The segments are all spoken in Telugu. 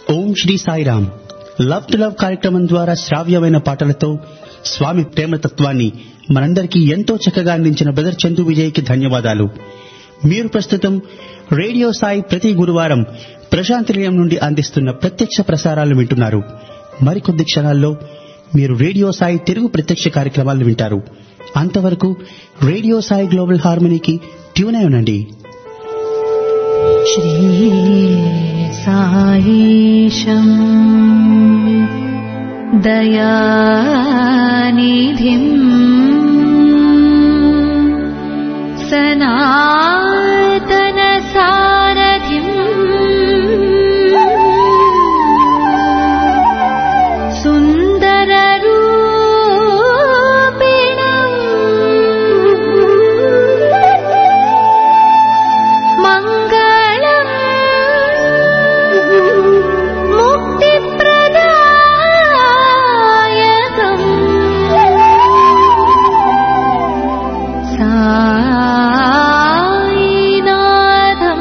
Om Sri Sairam love to love కార్యక్రమం ద్వారా శ్రావ్యమైన పాటలతో స్వామి ప్రేమతత్వాన్ని మనందరికీ ఎంతో చక్కగా అందించిన బ్రదర్ చందు విజయ్కి ధన్యవాదాలు మీరు ప్రస్తుతం రేడియో సాయి ప్రతి గురువారం ప్రశాంతి నిలయం నుండి అందిస్తున్న ప్రత్యక్ష ప్రసారాలు వింటున్నారు మరికొద్ది క్షణాల్లో మీరు రేడియో సాయి తెలుగు ప్రత్యక్ష కార్యక్రమాలు వింటారు అంతవరకు రేడియో సాయి గ్లోబల్ హార్మనీకి ట్యూన్ అయి ఉండండి श्रीसायीशम् दयानिधिम् सनातनसारथिम् सुन्दररूपिणम् मङ्गलम् मुक्तिप्रदायकम् सायिनाथम्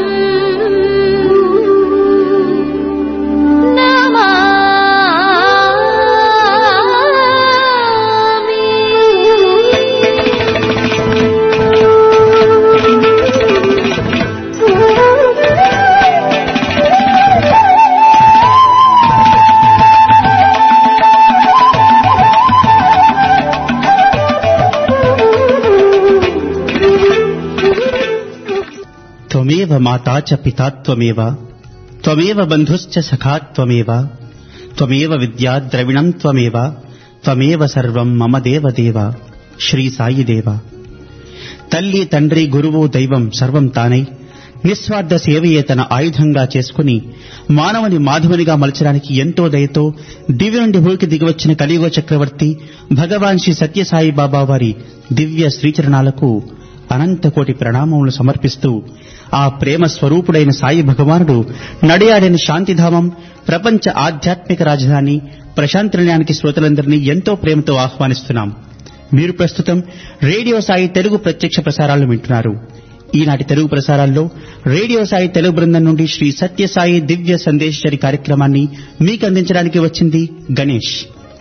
త్వమేవ మాతా చ పితా త్వమేవ త్వమేవ బంధుశ్చ సఖా త్వమేవ త్వమేవ విద్యా ద్రవిణం త్వమేవ త్వమేవ సర్వం మమ దేవ దేవ శ్రీ సాయి దేవ తల్లి తండ్రి గురువు దైవం సర్వం తానై నిస్వార్థ సేవయే తన ఆయుధంగా చేసుకుని మానవుని మాధవునిగా మలచడానికి ఎంతో దయతో దివ్య నుండి భూమికి దిగివచ్చిన కలియుగ చక్రవర్తి భగవాన్ శ్రీ సత్యసాయి బాబా వారి దివ్య శ్రీచరణాలకు అనంతకోటి ప్రణామములు సమర్పిస్తూ ఆ ప్రేమ స్వరూపుడైన సాయి భగవానుడు నడియాడిన శాంతిధామం ప్రపంచ ఆధ్యాత్మిక రాజధాని ప్రశాంతి నిలయానికి శ్రోతలందరినీ ఎంతో ప్రేమతో ఆహ్వానిస్తున్నాం మీరు ప్రస్తుతం రేడియో సాయి తెలుగు ప్రత్యక్ష ప్రసారాలను వింటున్నారు ఈనాటి తెలుగు ప్రసారాల్లో రేడియో సాయి తెలుగు బృందం నుండి శ్రీ సత్యసాయి దివ్య సందేశరి కార్యక్రమాన్ని మీకు అందించడానికి వచ్చింది గణేష్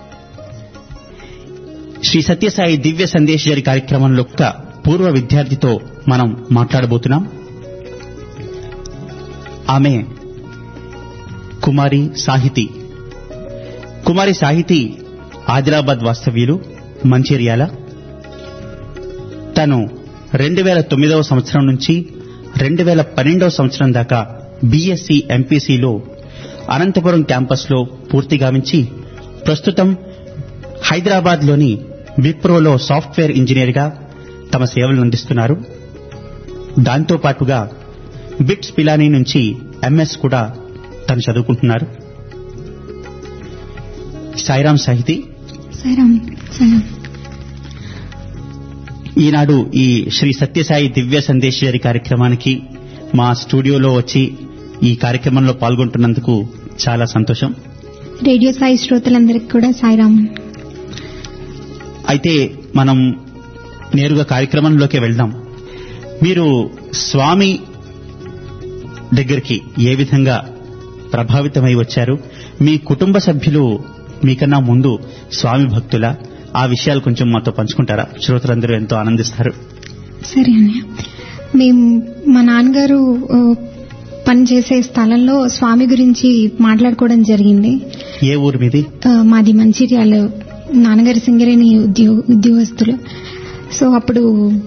శ్రీ సత్యసాయి దివ్య సందేశరి కార్యక్రమంలో ఒక పూర్వ విద్యార్థితో మనం మాట్లాడబోతున్నాం ఆమె కుమారి సాహితి కుమారి సాహితి ఆదిలాబాద్ వాస్తవ్యులు మంచిర్యాల తను రెండు వేల తొమ్మిదవ సంవత్సరం నుంచి రెండు వేల పన్నెండవ సంవత్సరం దాకా బీఎస్సీ ఎంపీసీలో అనంతపురం క్యాంపస్లో పూర్తి గావించి ప్రస్తుతం హైదరాబాద్లోని విప్రోలో సాఫ్ట్వేర్ ఇంజనీర్గా తమ సేవలను అందిస్తున్నారు దాంతో పాటుగా బిట్స్ పిలానీ నుంచి ఎంఎస్ కూడా తను చదువుకుంటున్నారు సాయిరాం సాహితి సాయిరామ్ సాయిరామ్ ఈనాడు ఈ శ్రీ సత్యసాయి దివ్య సందేశరి కార్యక్రమానికి మా స్టూడియోలో వచ్చి ఈ కార్యక్రమంలో పాల్గొంటున్నందుకు చాలా సంతోషం రేడియో సాయి శ్రోతలందరికీ కూడా సాయిరామ్ అయితే మనం నేరుగా కార్యక్రమంలోకి వెళ్దాం మీరు స్వామి దగ్గరికి ఏ విధంగా ప్రభావితమై వచ్చారు మీ కుటుంబ సభ్యులు మీకన్నా ముందు స్వామి భక్తుల ఆ విషయాలు కొంచెం మాతో పంచుకుంటారా శ్రోతలందరూ ఎంతో ఆనందిస్తారు సరే అన్నయ్య మేము మా నాన్నగారు ఆ, పనిచేసే స్థలంలో స్వామి గురించి మాట్లాడుకోవడం జరిగింది ఏ ఊరు మీది ఆ, మాది మంచిర్యాల నాన్నగారి సింగరేణి ఉద్యో ఉద్యోగస్తులు సో అప్పుడు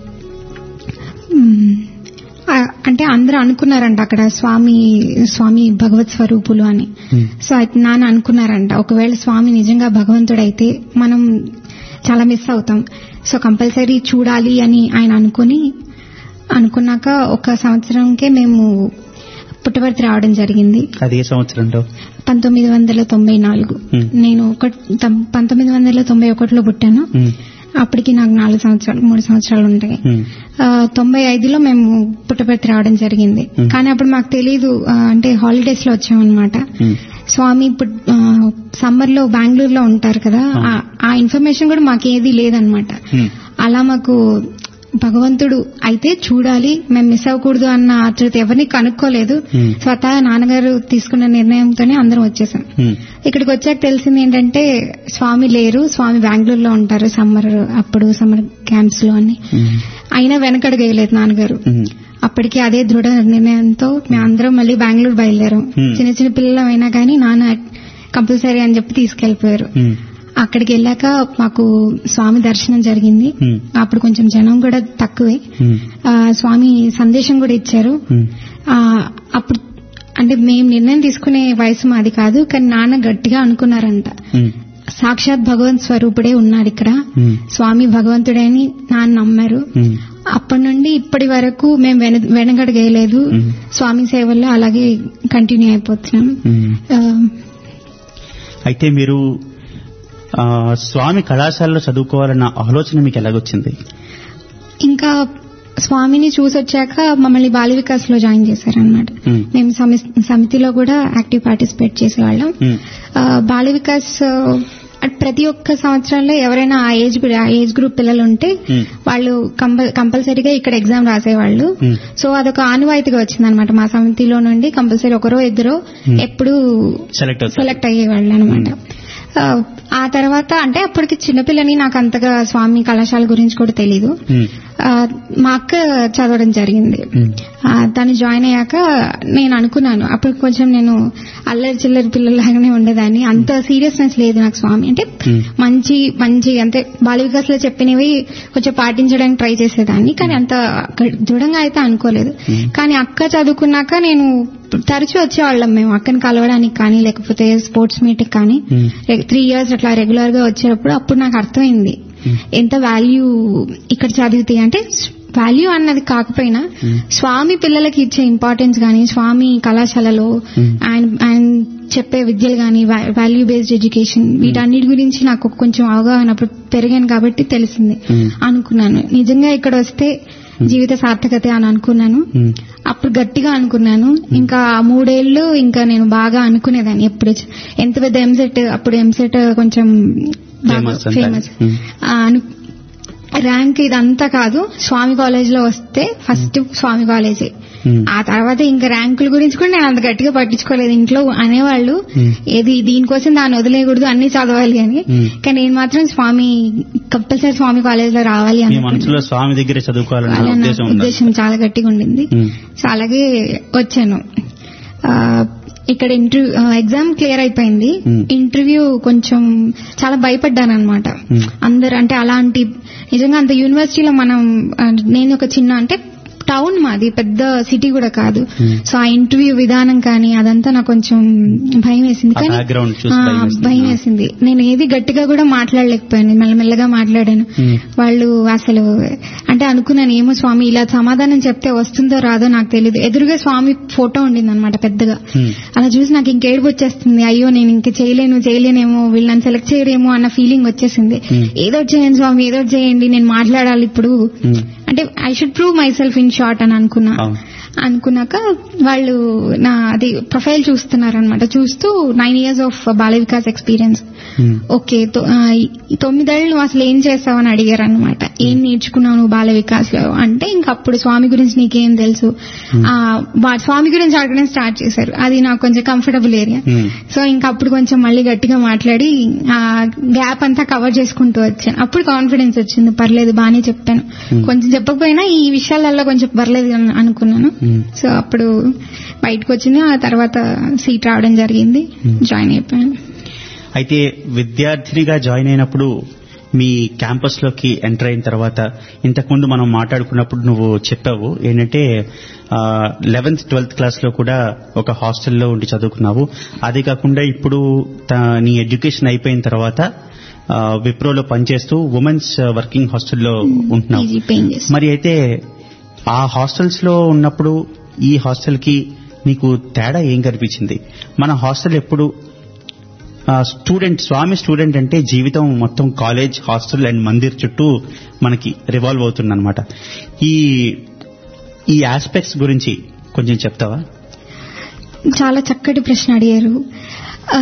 మ్, ఆ, అంటే అందరూ అనుకున్నారంట అక్కడ స్వామి స్వామి భగవత్ స్వరూపులు అని Hmm. సో అయితే నాన్న అనుకున్నారంట ఒకవేళ స్వామి నిజంగా భగవంతుడైతే మనం చాలా మిస్ అవుతాం సో కంపల్సరీ చూడాలి అని ఆయన అనుకుని అనుకున్నాక ఒక సంవత్సరంకే మేము పుట్టవర్తి రావడం జరిగింది అది ఏ సంవత్సరంలో పంతొమ్మిది వందల తొంభై నాలుగు Hmm. నేను ఒక తం- పంతొమ్మిది వందల తొంభై ఒకటిలో పుట్టాను ఉమ్, అప్పటికి నాకు నాలుగు సంవత్సరాలు మూడు సంవత్సరాలు ఉంటాయి ఉమ్, ఆ, తొంభై ఐదులో మేము పుట్టపర్తి రావడం జరిగింది Hmm. కానీ అప్పుడు మాకు తెలీదు ఆ, అంటే హాలిడేస్ లో వచ్చామన్నమాట ఉమ్, స్వామి సమ్మర్ లో బెంగళూరులో ఉంటారు కదా Ah. ఆ- ఆ ఇన్ఫర్మేషన్ కూడా మాకు ఏది లేదనమాట ఉమ్, అలా మాకు భగవంతుడు అయితే చూడాలి మేము మిస్ అవ్వకూడదు అన్న ఆతృత ఎవరిని కనుక్కోలేదు Hmm. స్వతహా నాన్నగారు తీసుకున్న నిర్ణయంతోనే అందరం వచ్చేసాం ఉమ్, ఇక్కడికి వచ్చాక తెలిసింది ఏంటంటే స్వామి లేరు స్వామి బెంగళూరులో ఉంటారు సమ్మర్ అప్పుడు సమ్మర్ క్యాంప్స్ లో అని ఉమ్, అయినా వెనకడుగు వేయలేదు నాన్నగారు ఉమ్, అప్పటికి అదే దృఢ నిర్ణయంతో మేమందరం మళ్ళీ బెంగళూరు బయలుదేరాం Hmm. చిన్న చిన్న పిల్లలు అయినా కానీ నాన్న కంపల్సరీ అని చెప్పి తీసుకెళ్లిపోయారు ఉమ్, అక్కడికి వెళ్ళాక మాకు స్వామి దర్శనం జరిగింది Hmm. అప్పుడు కొంచెం జనం కూడా తక్కువే ఉమ్, ఆ, స్వామి సందేశం కూడా ఇచ్చారు ఉమ్, ఆ, అప్పుడు అంటే మేము నిర్ణయం తీసుకునే వయసు మాది కాదు కానీ నాన్న గట్టిగా అనుకున్నారంట ఉమ్, సాక్షాత్ భగవంత్ స్వరూపుడే ఉన్నాడు ఇక్కడ ఉమ్, స్వామి భగవంతుడే అని నాన్న నమ్మారు ఉమ్, అప్పటి నుండి ఇప్పటి వరకు మేము వెన వెనకడగేయలేదు మ్మ్. స్వామి సేవల్లో అలాగే కంటిన్యూ అయిపోతున్నాం ఉమ్. ఆ, అయితే మీరు ఆ, స్వామి కళాశాలలో చదువుకోవాలన్న ఆలోచన మీకు ఎలాగొచ్చింది ఇంకా స్వామిని చూసొచ్చాక మమ్మల్ని బాల వికాస్ లో జాయిన్ చేశారనమాట మ్మ్. మేము సమి- సమితిలో కూడా యాక్టివ్ పార్టిసిపేట్ చేసేవాళ్ళం ఉమ్, ఆ, బాల వికాస్ ఆ, అట్ ప్రతి ఒక్క సంవత్సరంలో ఎవరైనా ఆ ఏజ్ గ్రూ- ఆ ఏజ్ గ్రూప్ పిల్లలు ఉంటే మ్మ్. వాళ్ళు కంపల్ కంపల్సరీగా ఇక్కడ ఎగ్జామ్ రాసేవాళ్ళు మ్మ్. సో అదొక ఆనువాయితీగా వచ్చిందనమాట మా సమితిలో నుండి కంపల్సరీ ఒకరో ఇద్దరు మ్మ్. ఎప్పుడు సెలెక్ట్ అవుతారు సెలెక్ట్ అయ్యేవాళ్ళు అనమాట ఆ తర్వాత అంటే అప్పటికి చిన్నపిల్లని నాకు అంతగా స్వామి కళాశాల గురించి కూడా తెలీదు ఉమ్, ఆ, మా అక్క చదవడం జరిగింది ఉమ్, ఆ, తను జాయిన్ అయ్యాక నేను అనుకున్నాను అప్పుడు కొంచెం నేను అల్లరి చిల్లరి పిల్లలాగానే ఉండేదాన్ని అంత సీరియస్నెస్ లేదు నాకు స్వామి అంటే Hmm. మంచి మంచి అంటే బాల వికాస్ లో చెప్పినవి కొంచెం పాటించడానికి ట్రై చేసేదాన్ని కానీ అంత దృఢంగా అయితే అనుకోలేదు Hmm. కానీ అక్క చదువుకున్నాక నేను తరచూ వచ్చేవాళ్ళం మేము అక్కని కలవడానికి కానీ లేకపోతే స్పోర్ట్స్ మీట్ కానీ Hmm. త్రీ ఇయర్స్ అట్లా రెగ్యులర్ గా వచ్చేటప్పుడు అప్పుడు నాకు అర్థమైంది Hmm. ఎంత వాల్యూ ఇక్కడ చదివితే అంటే వాల్యూ అన్నది కాకపోయినా Hmm. స్వామి పిల్లలకి ఇచ్చే ఇంపార్టెన్స్ గాని స్వామి కళాశాలలో Hmm. ఆయన ఆయన చెప్పే విద్యలు గాని వాల్యూ బేస్డ్ ఎడ్యుకేషన్ వీటన్నిటి గురించి నాకు కొంచెం అవగాహన అప్పుడు పెరిగాను కాబట్టి తెలిసింది Hmm. అనుకున్నాను నిజంగా ఇక్కడ వస్తే జీవిత సార్థకత అని అనుకున్నాను ఉమ్, అప్పుడు గట్టిగా అనుకున్నాను ఇంకా ఆ మూడేళ్లు ఇంకా నేను బాగా అనుకునేదాన్ని ఎప్పుడు చ- ఎంత పెద్ద ఎంసెట్ అప్పుడు ఎంసెట్ కొంచెం Famous అంతా. Famous Hmm. ర్యాంక్ ఇదంతా కాదు స్వామి కాలేజ్ లో వస్తే ఫస్ట్ స్వామి కాలేజే ఉమ్, ఆ తర్వాత ఇంకా ర్యాంకుల గురించి కూడా నేను అంత గట్టిగా పట్టించుకోలేదు ఇంట్లో అనేవాళ్ళు Hmm. ఏది దీనికోసం దాన్ని వదిలేయకూడదు అన్ని చదవాలి అని Hmm. కానీ నేను మాత్రం స్వామి కంపల్సరీ స్వామి కాలేజ్ లో రావాలి మీ అనుకున్నాను. మనసులో స్వామి దగ్గర చదువుకోవాలన్న అలా నా ఉద్దేశం ఉందా ఉద్దేశం చాలా గట్టిగా ఉండింది ఉమ్, సో అలాగే వచ్చాను ఆ, ఇక్కడ ఇంటర్వ్యూ ఎగ్జామ్ క్లియర్ అయిపోయింది Hmm. ఇంటర్వ్యూ కొంచెం చాలా భయపడ్డాను అనమాట Hmm. అందరు అంటే అలాంటి నిజంగా అంత యూనివర్సిటీలో మనం ఆ, నేను ఒక చిన్న అంటే టౌన్ మాది పెద్ద సిటీ కూడా కాదు Hmm. సో ఆ ఇంటర్వ్యూ విధానం కానీ అదంతా నాకు కొంచెం భయం వేసింది ఆ కానీ background చూసి ఆ, భయం వేసింది. భయం వేసింది నేను ఏది గట్టిగా కూడా మాట్లాడలేకపోయాను మెల్లమెల్లగా మాట్లాడాను Hmm. వాళ్ళు అసలు అంటే అనుకున్నాను ఏమో స్వామి ఇలా సమాధానం చెప్తే వస్తుందో రాదో నాకు తెలియదు ఎదురుగా స్వామి ఫోటో ఉండింది అనమాట పెద్దగా Hmm. అలా చూసి నాకు ఇంకేడుపు వచ్చేస్తుంది అయ్యో నేను ఇంక చేయలేను చేయలేనేమో వీళ్ళు నన్ను సెలెక్ట్ చేయరేమో అన్న ఫీలింగ్ వచ్చేసింది Hmm. ఏదో ఒకటి చేయండి స్వామి ఏదో ఒకటి చేయండి నేను మాట్లాడాలి ఇప్పుడు ఉమ్, అంటే I should prove myself in short అని అనుకున్నా అవును. అనుకున్నాక వాళ్ళు నా అది ప్రొఫైల్ చూస్తున్నారు అనమాట చూస్తూ nine years of Bala Vikas experience um, okay తొ- ఆ, ఈ తొమ్మిదేళ్ళు నువ్వు అసలు ఏం చేస్తావని అడిగారు అనమాట ఏం నేర్చుకున్నావు నువ్వు బాల వికాస్ లో అంటే ఇంక అప్పుడు స్వామి గురించి నీకేం తెలుసు ఆ, వా- స్వామి గురించి అడగడం స్టార్ట్ చేశారు అది నాకు కొంచెం కంఫర్టబుల్ ఏరియా ఉమ్, సో ఇంకా అప్పుడు కొంచెం మళ్ళీ గట్టిగా మాట్లాడి ఆ గ్యాప్ అంతా కవర్ చేసుకుంటూ వచ్చాను అప్పుడు కాన్ఫిడెన్స్ వచ్చింది పర్లేదు బాగానే చెప్పాను Hmm. కొంచెం చెప్పకపోయినా ఈ విషయాలలో కొంచెం పర్లేదు అని అనుకున్నాను Hmm. సో అప్పుడు బయటకు వచ్చింది ఆ తర్వాత సీట్ రావడం జరిగింది Hmm. జాయిన్ అయిపోయాను అయితే విద్యార్థినిగా జాయిన్ అయినప్పుడు మీ క్యాంపస్ లోకి ఎంటర్ అయిన తర్వాత ఇంతకుముందు మనం మాట్లాడుకున్నప్పుడు నువ్వు చెప్పావు ఏంటంటే లెవెన్త్ ట్వెల్త్ క్లాస్ లో కూడా ఒక హాస్టల్లో ఉండి చదువుకున్నావు అదే కాకుండా ఇప్పుడు త- నీ ఎడ్యుకేషన్ అయిపోయిన తర్వాత ఆ, విప్రోలో పనిచేస్తూ ఉమెన్స్ వర్కింగ్ హాస్టల్లో ఉంటున్నావు ఈజీ పెయిన్ చేసి మరి అయితే ఆ హాస్టల్స్ లో ఉన్నప్పుడు ఈ హాస్టల్ కి నీకు తేడా ఏం కనిపించింది మన హాస్టల్ ఎప్పుడు స్టూడెంట్ స్వామి స్టూడెంట్ అంటే జీవితం మొత్తం కాలేజ్ హాస్టల్ అండ్ మందిర్ చుట్టూ మనకి రివాల్వ్ అవుతుందన్నమాట ఈ ఈ ఆస్పెక్ట్స్ గురించి కొంచెం చెప్తావా చాలా చక్కటి ప్రశ్న అడిగారు ఆ,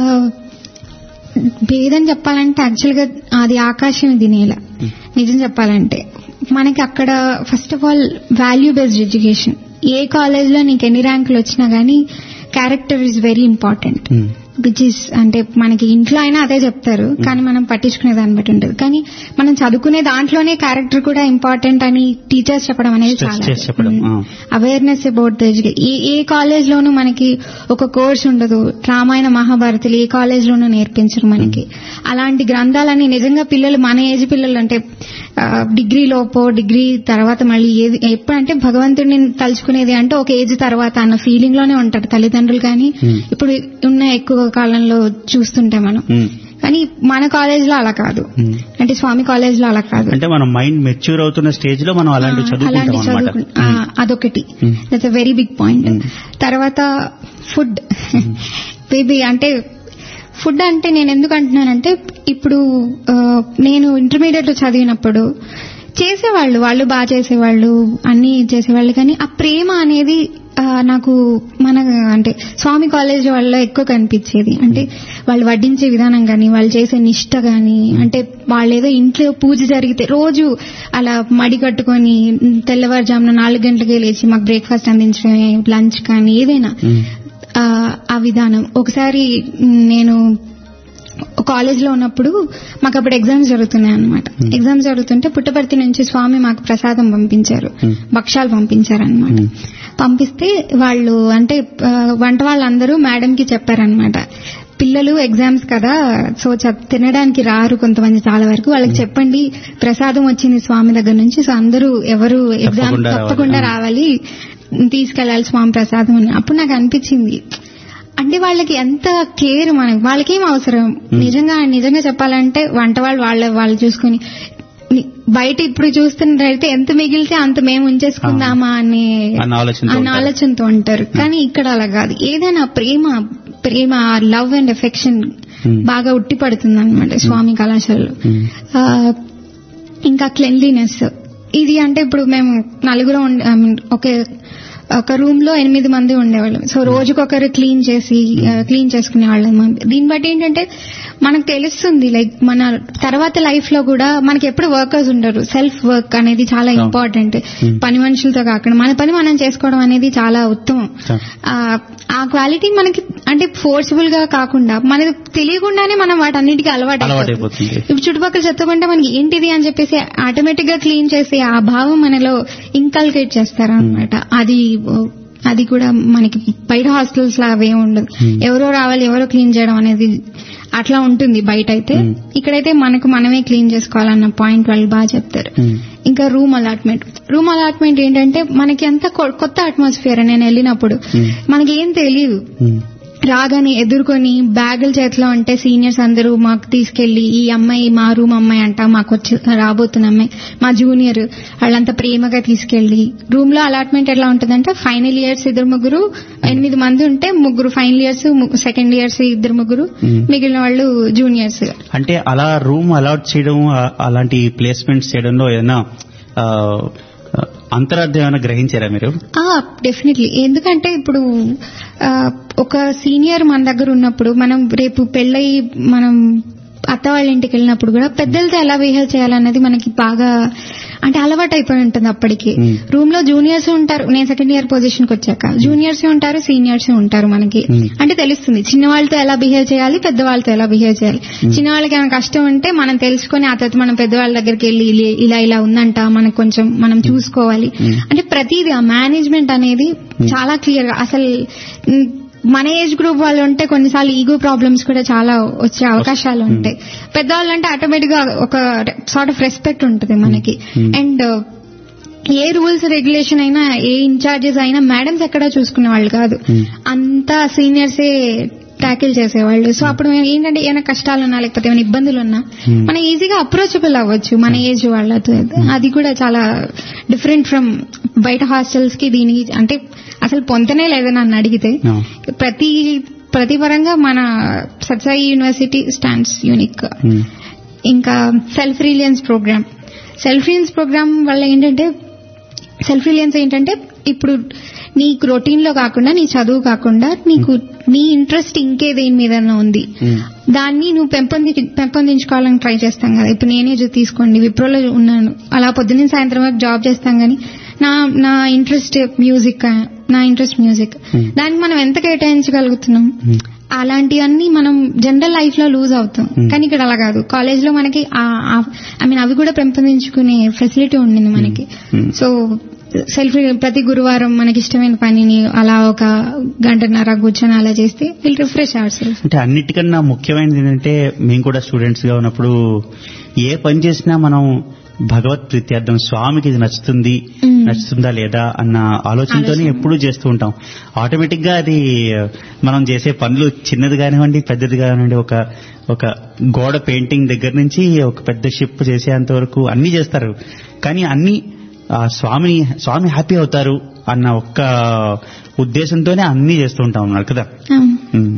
భేదం చెప్పాలంటే యాక్చువల్ గా అది ఆకాశం ఇది నేల నిజం చెప్పాలంటే మనకి అక్కడ first of all value based education ఏ కాలేజ్ లో నీకు ఎన్ని ర్యాంకులు వచ్చినా గానీ character is very important um, which is అంటే మనకి ఇంట్లో అయినా అదే చెప్తారు కానీ మనం పట్టించుకునే దాన్ని బట్టి ఉంటుంది కానీ మనం చదువుకునే దాంట్లోనే క్యారెక్టర్ కూడా ఇంపార్టెంట్ అని టీచర్స్ చెప్పడం అనేది Stress చాలా చేసి చెప్పడం, ఆ. అవేర్నెస్ అబౌట్ ద ఏ ఏ కాలేజ్ లోనూ మనకి ఒక కోర్స్ ఉండదు రామాయణ మహాభారతులు ఏ కాలేజ్ లోనూ నేర్పించరు మనకి అలాంటి గ్రంథాలని నిజంగా పిల్లలు మన ఏజ్ పిల్లలు అంటే ఆ, డిగ్రీ లోపో డిగ్రీ తర్వాత మళ్ళీ ఏది ఎప్పుడంటే భగవంతుడిని తలుచుకునేది అంటే ఒక ఏజ్ తర్వాత అన్న ఫీలింగ్ లోనే ఉంటారు తల్లిదండ్రులు కానీ Hmm. ఇప్పుడు ఉన్న ఎక్కువ కాలంలో చూస్తుంటే మనం ఉమ్, కానీ మన కాలేజ్ లో అలా కాదు ఉమ్. అంటే స్వామి కాలేజ్ లో అలా కాదు అంటే మనం మైండ్ మెచ్యూర్ అవుతున్న స్టేజ్ లో మనం అలాంటి ఆ, చదువుకుంటాం అలాంటి అనమాట చదువుకు- ఆ, అదొకటి Hmm. That's a very big point Hmm. తర్వాత ఫుడ్ బేబీ అంటే ఫుడ్ అంటే నేను ఎందుకు అంటున్నానంటే ఇప్పుడు ఆ, నేను ఇంటర్మీడియట్ లో చదివినప్పుడు చేసేవాళ్ళు వాళ్ళు బాగా చేసేవాళ్ళు అన్ని చేసేవాళ్ళు కానీ ఆ ప్రేమ అనేది ఆ, నాకు మన అంటే స్వామి కాలేజ్ వాళ్ళలో ఎక్కువ కనిపించేది అంటే వాళ్ళు వడ్డించే విధానం కానీ వాళ్ళు చేసే నిష్ట కానీ అంటే వాళ్ళు ఏదో ఇంట్లో పూజ జరిగితే రోజు అలా మడి కట్టుకొని తెల్లవారుజామున నాలుగు గంటలకే లేచి మాకు బ్రేక్ఫాస్ట్ అందించడమే లంచ్ కానీ ఏదైనా ఉమ్, ఆ, ఆ విధానం ఒకసారి నేను కాలేజ్ లో ఉన్నప్పుడు మాకు అప్పుడు ఎగ్జామ్స్ జరుగుతున్నాయి అనమాట ఎగ్జామ్స్ జరుగుతుంటే పుట్టపర్తి నుంచి స్వామి మాకు ప్రసాదం పంపించారు Hmm. భక్షాలు పంపించారు అనమాట Hmm. పంపిస్తే వాళ్ళు అంటే ఆ, వంట వాళ్ళందరూ మేడం కి చెప్పారనమాట పిల్లలు ఎగ్జామ్స్ కదా సో చెప్- తినడానికి రారు కొంతమంది చాలా వరకు వాళ్ళకి చెప్పండి ప్రసాదం వచ్చింది స్వామి దగ్గర నుంచి సో అందరూ ఎవరు ఎగ్జామ్ తప్పకుండా రావాలి. తప్పకుండా రావాలి తీసుకెళ్లాలి స్వామి ప్రసాదం అని అప్పుడు నాకు అనిపించింది అంటే వాళ్ళకి ఎంత కేర్ మనకి వాళ్ళకేం అవసరం నిజంగా నిజంగా చెప్పాలంటే వంట వాళ్ళు వాళ్ళ వాళ్ళు చూసుకుని ని- బయట ఇప్పుడు చూస్తున్నట్టయితే ఎంత మిగిలితే అంత మేము ఉంచేసుకుందామా అనే అన్న ఆలోచనతో అన్న ఉంటారు. ఆలోచనతో ఉంటారు కానీ ఇక్కడ అలా కాదు ఏదైనా ప్రేమ ప్రేమ లవ్ అండ్ ఎఫెక్షన్ Hmm. బాగా ఉట్టి పడుతుంది అనమాట స్వామి కళాశాలలో ఉమ్, ఆ, ఇంకా క్లెన్లీనెస్ ఇది అంటే ఇప్పుడు మేము నలుగురు ఉండే- I mean, ఒకే ఒక రూమ్ లో ఎనిమిది మంది ఉండేవాళ్ళం సో రోజుకొకరు క్లీన్ చేసి క్లీన్ చేసుకునే వాళ్ళం దీన్ని బట్టి ఏంటంటే మనకు తెలుస్తుంది లైక్ మన తర్వాత లైఫ్ లో కూడా మనకి ఎప్పుడు వర్కర్స్ ఉండరు సెల్ఫ్ వర్క్ అనేది చాలా అవును. Important Hmm. పని మనుషులతో కాకుండా మన పని మనం చేసుకోవడం అనేది చాలా ఉత్తమం చా- ఆ, ఆ క్వాలిటీ మనకి అంటే ఫోర్స్ఫుల్ గా కాకుండా మనకి తెలియకుండానే మనం వాటన్నిటికీ అలవాటు అయిపోతాం. అలవాటైపోతుంది ఇప్పుడు చుట్టుపక్కల చెత్తకుంటే మనకి ఏంటిది అని చెప్పేసి ఆటోమేటిక్ గా క్లీన్ చేసి ఆ భావం మనలో ఇంకల్కేట్ చేస్తారు అనమాట అది అది కూడా మనకి బయట హాస్టల్స్ లా అవేం ఉండదు Hmm. ఎవరో రావాలి ఎవరో క్లీన్ చేయడం అనేది అట్లా ఉంటుంది బయట అయితే Hmm. ఇక్కడైతే మనకు మనమే క్లీన్ చేసుకోవాలన్న పాయింట్ వాళ్ళు బాగా చెప్తారు ఉమ్, ఇంకా రూమ్ అలాట్మెంట్ రూమ్ అలాట్మెంట్ ఏంటంటే మనకి అంత కొ- కొత్త అట్మాస్ఫియర్ నేను వెళ్ళినప్పుడు Hmm. మనకి ఏం తెలియదు ఉమ్, రాగానే ఎదుర్కొని బ్యాగులు చేతిలో ఉంటే సీనియర్స్ అందరూ మాకు తీసుకెళ్లి ఈ అమ్మాయి మా రూమ్ అమ్మాయి అంట మాకు వచ్చి రాబోతున్న అమ్మాయి మా జూనియర్ వాళ్ళంతా ప్రేమగా తీసుకెళ్లి రూమ్ లో అలాట్మెంట్ ఎలా ఉంటుందంటే ఫైనల్ ఇయర్స్ ఇద్దరు ముగ్గురు ఎనిమిది మంది ఉంటే ముగ్గురు ఫైనల్ ఇయర్స్ సెకండ్ ఇయర్స్ ఇద్దరు ముగ్గురు Hmm. మిగిలిన వాళ్ళు జూనియర్స్ అంటే అలా రూమ్ అలాట్ చేయడం ఆ- అలాంటి ప్లేస్మెంట్స్ చేయడంలో ఏదైనా ఆ, అంతరార్థం ఏమైనా గ్రహించారా మీరు డెఫినెట్లీ ఎందుకంటే ఇప్పుడు ఆ, ఒక సీనియర్ మన దగ్గర ఉన్నప్పుడు మనం రేపు పెళ్ళై మనం అత్త వాళ్ళ ఇంటికి వెళ్ళినప్పుడు కూడా పెద్దలతో ఎలా బిహేవ్ చేయాలన్నది మనకి బాగా అంటే అలవాటు అయిపోయి ఉంటుంది అప్పటికి Hmm. రూమ్ లో జూనియర్స్ ఉంటారు నేను సెకండ్ ఇయర్ పొజిషన్ కి వచ్చాక జూనియర్స్ ఉంటారు సీనియర్స్ ఉంటారు మనకి Hmm. అంటే తెలుస్తుంది చిన్న వాళ్ళతో ఎలా బిహేవ్ చేయాలి పెద్ద వాళ్ళతో ఎలా బిహేవ్ చేయాలి చిన్న వాళ్ళకి ఏమైనా కష్టం ఉంటే మనం తెలుసుకొని ఆ తర్వాత మనం పెద్దవాళ్ళ దగ్గరికి వెళ్ళి ఇలా- ఇలా ఇలా ఉందంట మనకు కొంచెం మనం చూసుకోవాలి Hmm. అంటే ప్రతిదీ ఆ మేనేజ్మెంట్ అనేది చాలా క్లియర్ గా అసలు మ్, మన ఏజ్ గ్రూప్ వాళ్ళు ఉంటే కొన్నిసార్లు ఈగో ప్రాబ్లమ్స్ కూడా చాలా వచ్చే అవకాశాలు ఉంటాయి పెద్దవాళ్ళు అంటే ఆటోమేటిక్ గా ఒక సార్ట్ ఆఫ్ రెస్పెక్ట్ ఉంటుంది మనకి Hmm. అండ్ ఏ రూల్స్ రెగ్యులేషన్ అయినా ఏ ఇన్ఛార్జెస్ అయినా మేడమ్స్ ఎక్కడా చూసుకునే వాళ్ళు కాదు Hmm. అంతా సీనియర్సే ట్యాకిల్ చేసేవాళ్ళు సో అప్పుడు మేము ఏంటంటే ఏమైనా కష్టాలు ఉన్నా లేకపోతే ఏమైనా ఇబ్బందులు ఉన్నా Hmm. మనం ఈజీగా అప్రోచబుల్ అవ్వచ్చు మన ఏజ్ వాళ్ళతో అది కూడా చాలా డిఫరెంట్ ఫ్రమ్ బయట హాస్టల్స్ కి దీనికి అంటే అసలు పొంతనే లేదని నన్ను అడిగితే No. ప్రతి ప్రతి పరంగా మన Satsai university stands unique um, ఇంకా self reliance programme self reliance programme వల్ల ఏంటంటే సెల్ఫ్ రిలియన్స్ ఏంటంటే ఇప్పుడు నీకు రొటీన్ లో కాకుండా నీ చదువు కాకుండా నీకు నీ ఇంట్రెస్ట్ ఇంకే దేని మీద ఉంది మ్మ్. దాన్ని నువ్వు పెంపొంది పెంపొందించుకోవాలని ట్రై చేస్తాం కదా ఇప్పుడు నేనే చూ- తీసుకోండి విప్రోలో ఉన్నాను అలా పొద్దున్న సాయంత్రం వరకు జాబ్ చేస్తాం కానీ నా నా ఇంట్రెస్ట్ మ్యూజిక్ నా ఇంట్రెస్ట్ మ్యూజిక్ Hmm. దానికి మనం ఎంత కేటాయించగలుగుతున్నాం మ్మ్. అలాంటివన్నీ మనం జనరల్ లైఫ్ లో లూజ్ అవుతాం Hmm. కానీ ఇక్కడ అలా కాదు కాలేజ్ లో మనకి ఐ మీన్ అవి కూడా పెంపొందించుకునే ఫెసిలిటీ ఉండింది మనకి Hmm. సో సెల్ఫ్ ప్రతి గురువారం మనకి ఇష్టమైన పనిని అలా ఒక గంటన్నర కూర్చొని అలా చేస్తే విల్ రిఫ్రెష్ అవర్ సెల్ఫ్ అంటే అన్నిటికన్నా ముఖ్యమైనది ఏంటంటే మేము కూడా స్టూడెంట్స్ గా ఉన్నప్పుడు ఏ పని చేసినా మనం భగవత్ ప్రీత్యార్థం స్వామికి ఇది నచ్చుతుంది మ్మ్. నచ్చుతుందా లేదా అన్న ఆలోచనతోనే ఆలోచన. ఎప్పుడూ చేస్తూ ఉంటాం ఆటోమేటిక్ గా అది మనం చేసే పనులు చిన్నది కానివ్వండి పెద్దది కానివ్వండి ఒక ఒక గోడ పెయింటింగ్ దగ్గర నుంచి ఒక పెద్ద షిప్ చేసేంత వరకు అన్ని చేస్తారు కానీ అన్ని ఆ స్వామిని స్వామి హ్యాపీ అవుతారు అన్న ఒక్క ఉద్దేశంతోనే అన్ని చేస్తూ ఉంటాం అన్నారు కదా మ్మ్.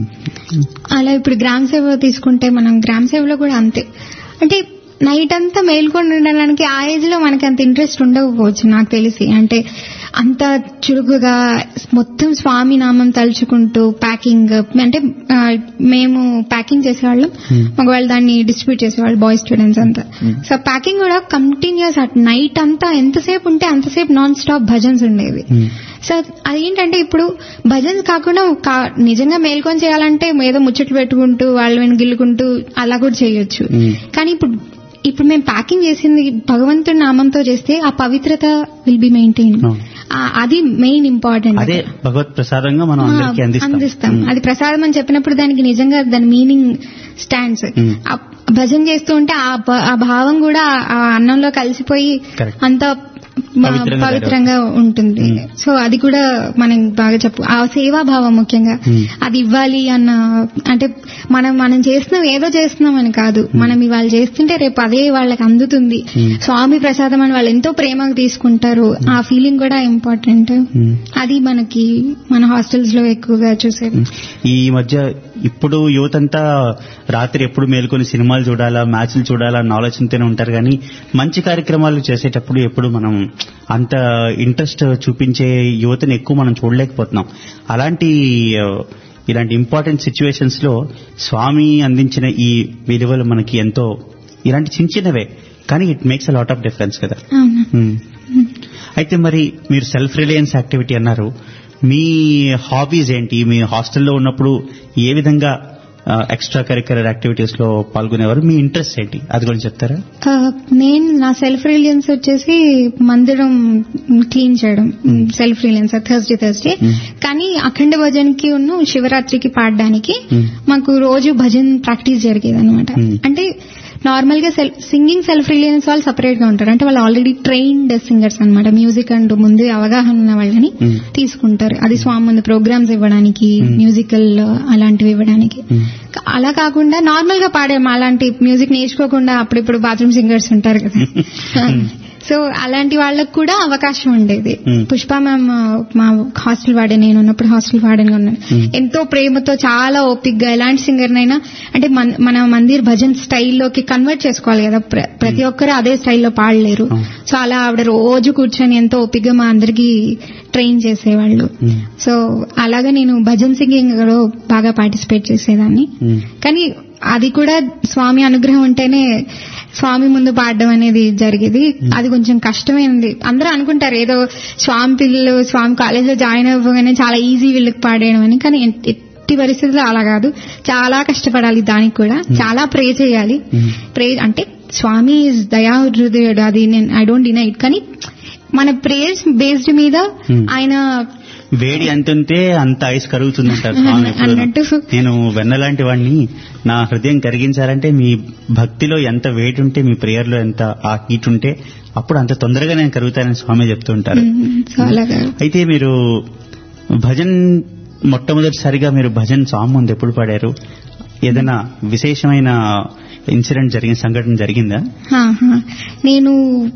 అలా ఇప్పుడు గ్రామ్ సేవ తీసుకుంటే మనం గ్రామ్ సేవలో కూడా అంతే అంటే నైట్ అంతా మేల్కొని ఉండడానికి ఆ ఏజ్ లో మనకి అంత ఇంట్రెస్ట్ ఉండకపోవచ్చు నాకు తెలిసి అంటే అంత చురుకుగా మొత్తం స్వామి నామం తలుచుకుంటూ ప్యాకింగ్ అంటే ఆ, మేము ప్యాకింగ్ చేసేవాళ్ళం Hmm. మగవాళ్ళు దాన్ని డిస్ట్రిబ్యూట్ చేసేవాళ్ళు బాయ్స్ స్టూడెంట్స్ అంతా Hmm. సో ప్యాకింగ్ కూడా కంటిన్యూస్ అట్ నైట్ అంతా ఎంతసేపు ఉంటే అంతసేపు నాన్ స్టాప్ భజన్స్ ఉండేవి మ్మ్. సో అదేంటంటే ఇప్పుడు భజన్స్ కాకుండా కా- నిజంగా మేల్కొని చేయాలంటే ఏదో ముచ్చట్లు పెట్టుకుంటూ వాళ్ళ వెను గిల్లుకుంటూ అలా కూడా చేయొచ్చు మ్మ్. కానీ ఇప్పుడు ఇప్పుడు మేము ప్యాకింగ్ చేసింది భగవంతుడి నామంతో చేస్తే ఆ పవిత్రత విల్ బి మెయింటైన్ అవును. అది మెయిన్ ఇంపార్టెంట్ అదే భగవత్ ప్రసాదంగా మనం అందరికీ అందిస్తాం అందిస్తాం మ్మ్. అది ప్రసాదం అని చెప్పినప్పుడు దానికి నిజంగా దాని మీనింగ్ స్టాండ్స్ మ్మ్. భజన చేస్తూ ఉంటే ఆ భ- ఆ భావం కూడా ఆ అన్నంలో కలిసిపోయి Correct. అంత మ- పవిత్రంగా పవిత్రంగా ఉంటుంది మ్మ్. సో అది కూడా మనం బాగా చెప్పు ఆ సేవా భావం ముఖ్యంగా మ్మ్. అది ఇవ్వాలి అన్న అంటే మనం మనం చేస్తున్నాం ఏదో చేస్తున్నాం అని కాదు మనం ఇవాళ చేస్తుంటే రేపు అదే వాళ్ళకి అందుతుంది మ్మ్. స్వామి ప్రసాదం అని వాళ్ళు ఎంతో ప్రేమగా తీసుకుంటారు ఆ ఫీలింగ్ కూడా ఇంపార్టెంట్ మ్మ్. అది మనకి మన హాస్టల్స్ లో ఎక్కువగా చూసేది ఈ మధ్య ఇప్పుడు యువత అంతా రాత్రి ఎప్పుడు మేల్కొని సినిమాలు చూడాలా మ్యాచ్లు చూడాలా అన్న ఆలోచనతోనే ఉంటారు కానీ మంచి కార్యక్రమాలు చేసేటప్పుడు ఎప్పుడు మనం అంత ఇంట్రెస్ట్ చూపించే యువతని ఎక్కువ మనం చూడలేకపోతున్నాం అలాంటి ఆ, ఇలాంటి ఇంపార్టెంట్ సిచ్యువేషన్స్ లో స్వామి అందించిన ఈ విలువలు మనకి ఎంతో ఇలాంటి చిన్న చిన్నవే కానీ it makes a lot of difference కదా అవునా మ్మ్. అయితే మరి మీరు సెల్ఫ్ రిలయన్స్ యాక్టివిటీ అన్నారు మీ హాబీస్ ఏంటి మీ హాస్టల్లో ఉన్నప్పుడు ఏ విధంగా ఎక్స్ట్రా కరిక్యులర్ యాక్టివిటీస్ లో పాల్గొనేవారు మీ ఇంట్రెస్ట్ ఏంటి అది గురించి చెప్తారా ఆ, నేను నా సెల్ఫ్ రిలియన్స్ వచ్చేసి మందిరం క్లీన్ చేయడం self reliance Thursday Thursday Hmm. కానీ అఖండ భజన్కి ఉన్న శివరాత్రికి పాడడానికి Hmm. మాకు రోజు భజన్ ప్రాక్టీస్ జరిగేది అనమాట Hmm. అంటే నార్మల్ గా సింగింగ్ సెల్ఫ్ రిలియన్స్ వాళ్ళు సపరేట్ గా ఉంటారు అంటే వాళ్ళు ఆల్రెడీ ట్రైన్డ్ సింగర్స్ అన్నమాట మ్యూజిక్ అండ్ ముందు అవగాహన ఉన్న వాళ్ళని Hmm. తీసుకుంటారు అది స్వామి ముందు ప్రోగ్రామ్స్ ఇవ్వడానికి Hmm. మ్యూజికల్ అలాంటివి ఇవ్వడానికి Hmm. అలా కాకుండా నార్మల్ గా పాడే మా అలాంటి మ్యూజిక్ నేర్చుకోకుండా అప్పుడిప్పుడు బాత్రూమ్ సింగర్స్ ఉంటారు కదా సో అలాంటి వాళ్ళకు కూడా అవకాశం ఉండేది Hmm. పుష్ప మ్యామ్ మా హాస్టల్ వాడే నేను ఉన్నప్పుడు హాస్టల్ వాడని ఉన్నాను Hmm. ఎంతో ప్రేమతో చాలా ఓపిక్గా ఎలాంటి సింగర్ నైనా అంటే మన- మన మందిర్ భజన్ స్టైల్లోకి కన్వర్ట్ చేసుకోవాలి కదా ప్ర- ప్రతి ఒక్కరు అదే స్టైల్లో పాడలేరు Hmm. సో అలా ఆవిడ రోజు కూర్చొని ఎంతో ఓపిక్గా మా అందరికి ట్రైన్ చేసేవాళ్ళు మ్మ్. సో అలాగా నేను భజన్ సింగింగ్ లో బాగా పార్టిసిపేట్ చేసేదాన్ని మ్మ్. కానీ అది కూడా స్వామి అనుగ్రహం ఉంటేనే స్వామి ముందు పాడడం అనేది జరిగేది అది కొంచెం కష్టమైంది అందరూ అనుకుంటారు ఏదో స్వామి పిల్లలు స్వామి కాలేజీలో జాయిన్ అవ్వగానే చాలా ఈజీ వీళ్ళకి పాడేయడం అని కానీ ఎట్- ఎట్టి పరిస్థితుల్లో అలా కాదు చాలా కష్టపడాలి దానికి కూడా చాలా ప్రే చేయాలి మ్మ్. ప్రే అంటే స్వామి ఇస్ దయా హృదయుడు అది నేను ఐ డోంట్ డినైట్ కానీ మన ప్రేయర్స్ బేస్డ్ మీద Hmm. ఆయన వేడి అంతుంటే అంత ఐస్ కరుగుతుందంటారు స్వామి ఎప్పుడూను. అన్నట్టు. నేను వెన్నలాంటి వాడిని నా హృదయం కరిగించాలంటే మీ భక్తిలో ఎంత వేడి ఉంటే మీ ప్రేయర్ లో ఎంత ఆ హీట్ ఉంటే అప్పుడు అంత తొందరగా నేను కరుగుతానని స్వామి చెప్తూ ఉంటారు మ్మ్. సో అలాగా అయితే మీరు భజన్ మొట్టమొదటిసారిగా మీరు భజన్ సాంగ్ ముందు ఎప్పుడు పాడారు ఏదైనా విశేషమైన ఇన్సిడెంట్ జరిగిన సంఘటన జరిగిందా ఆహా. నేను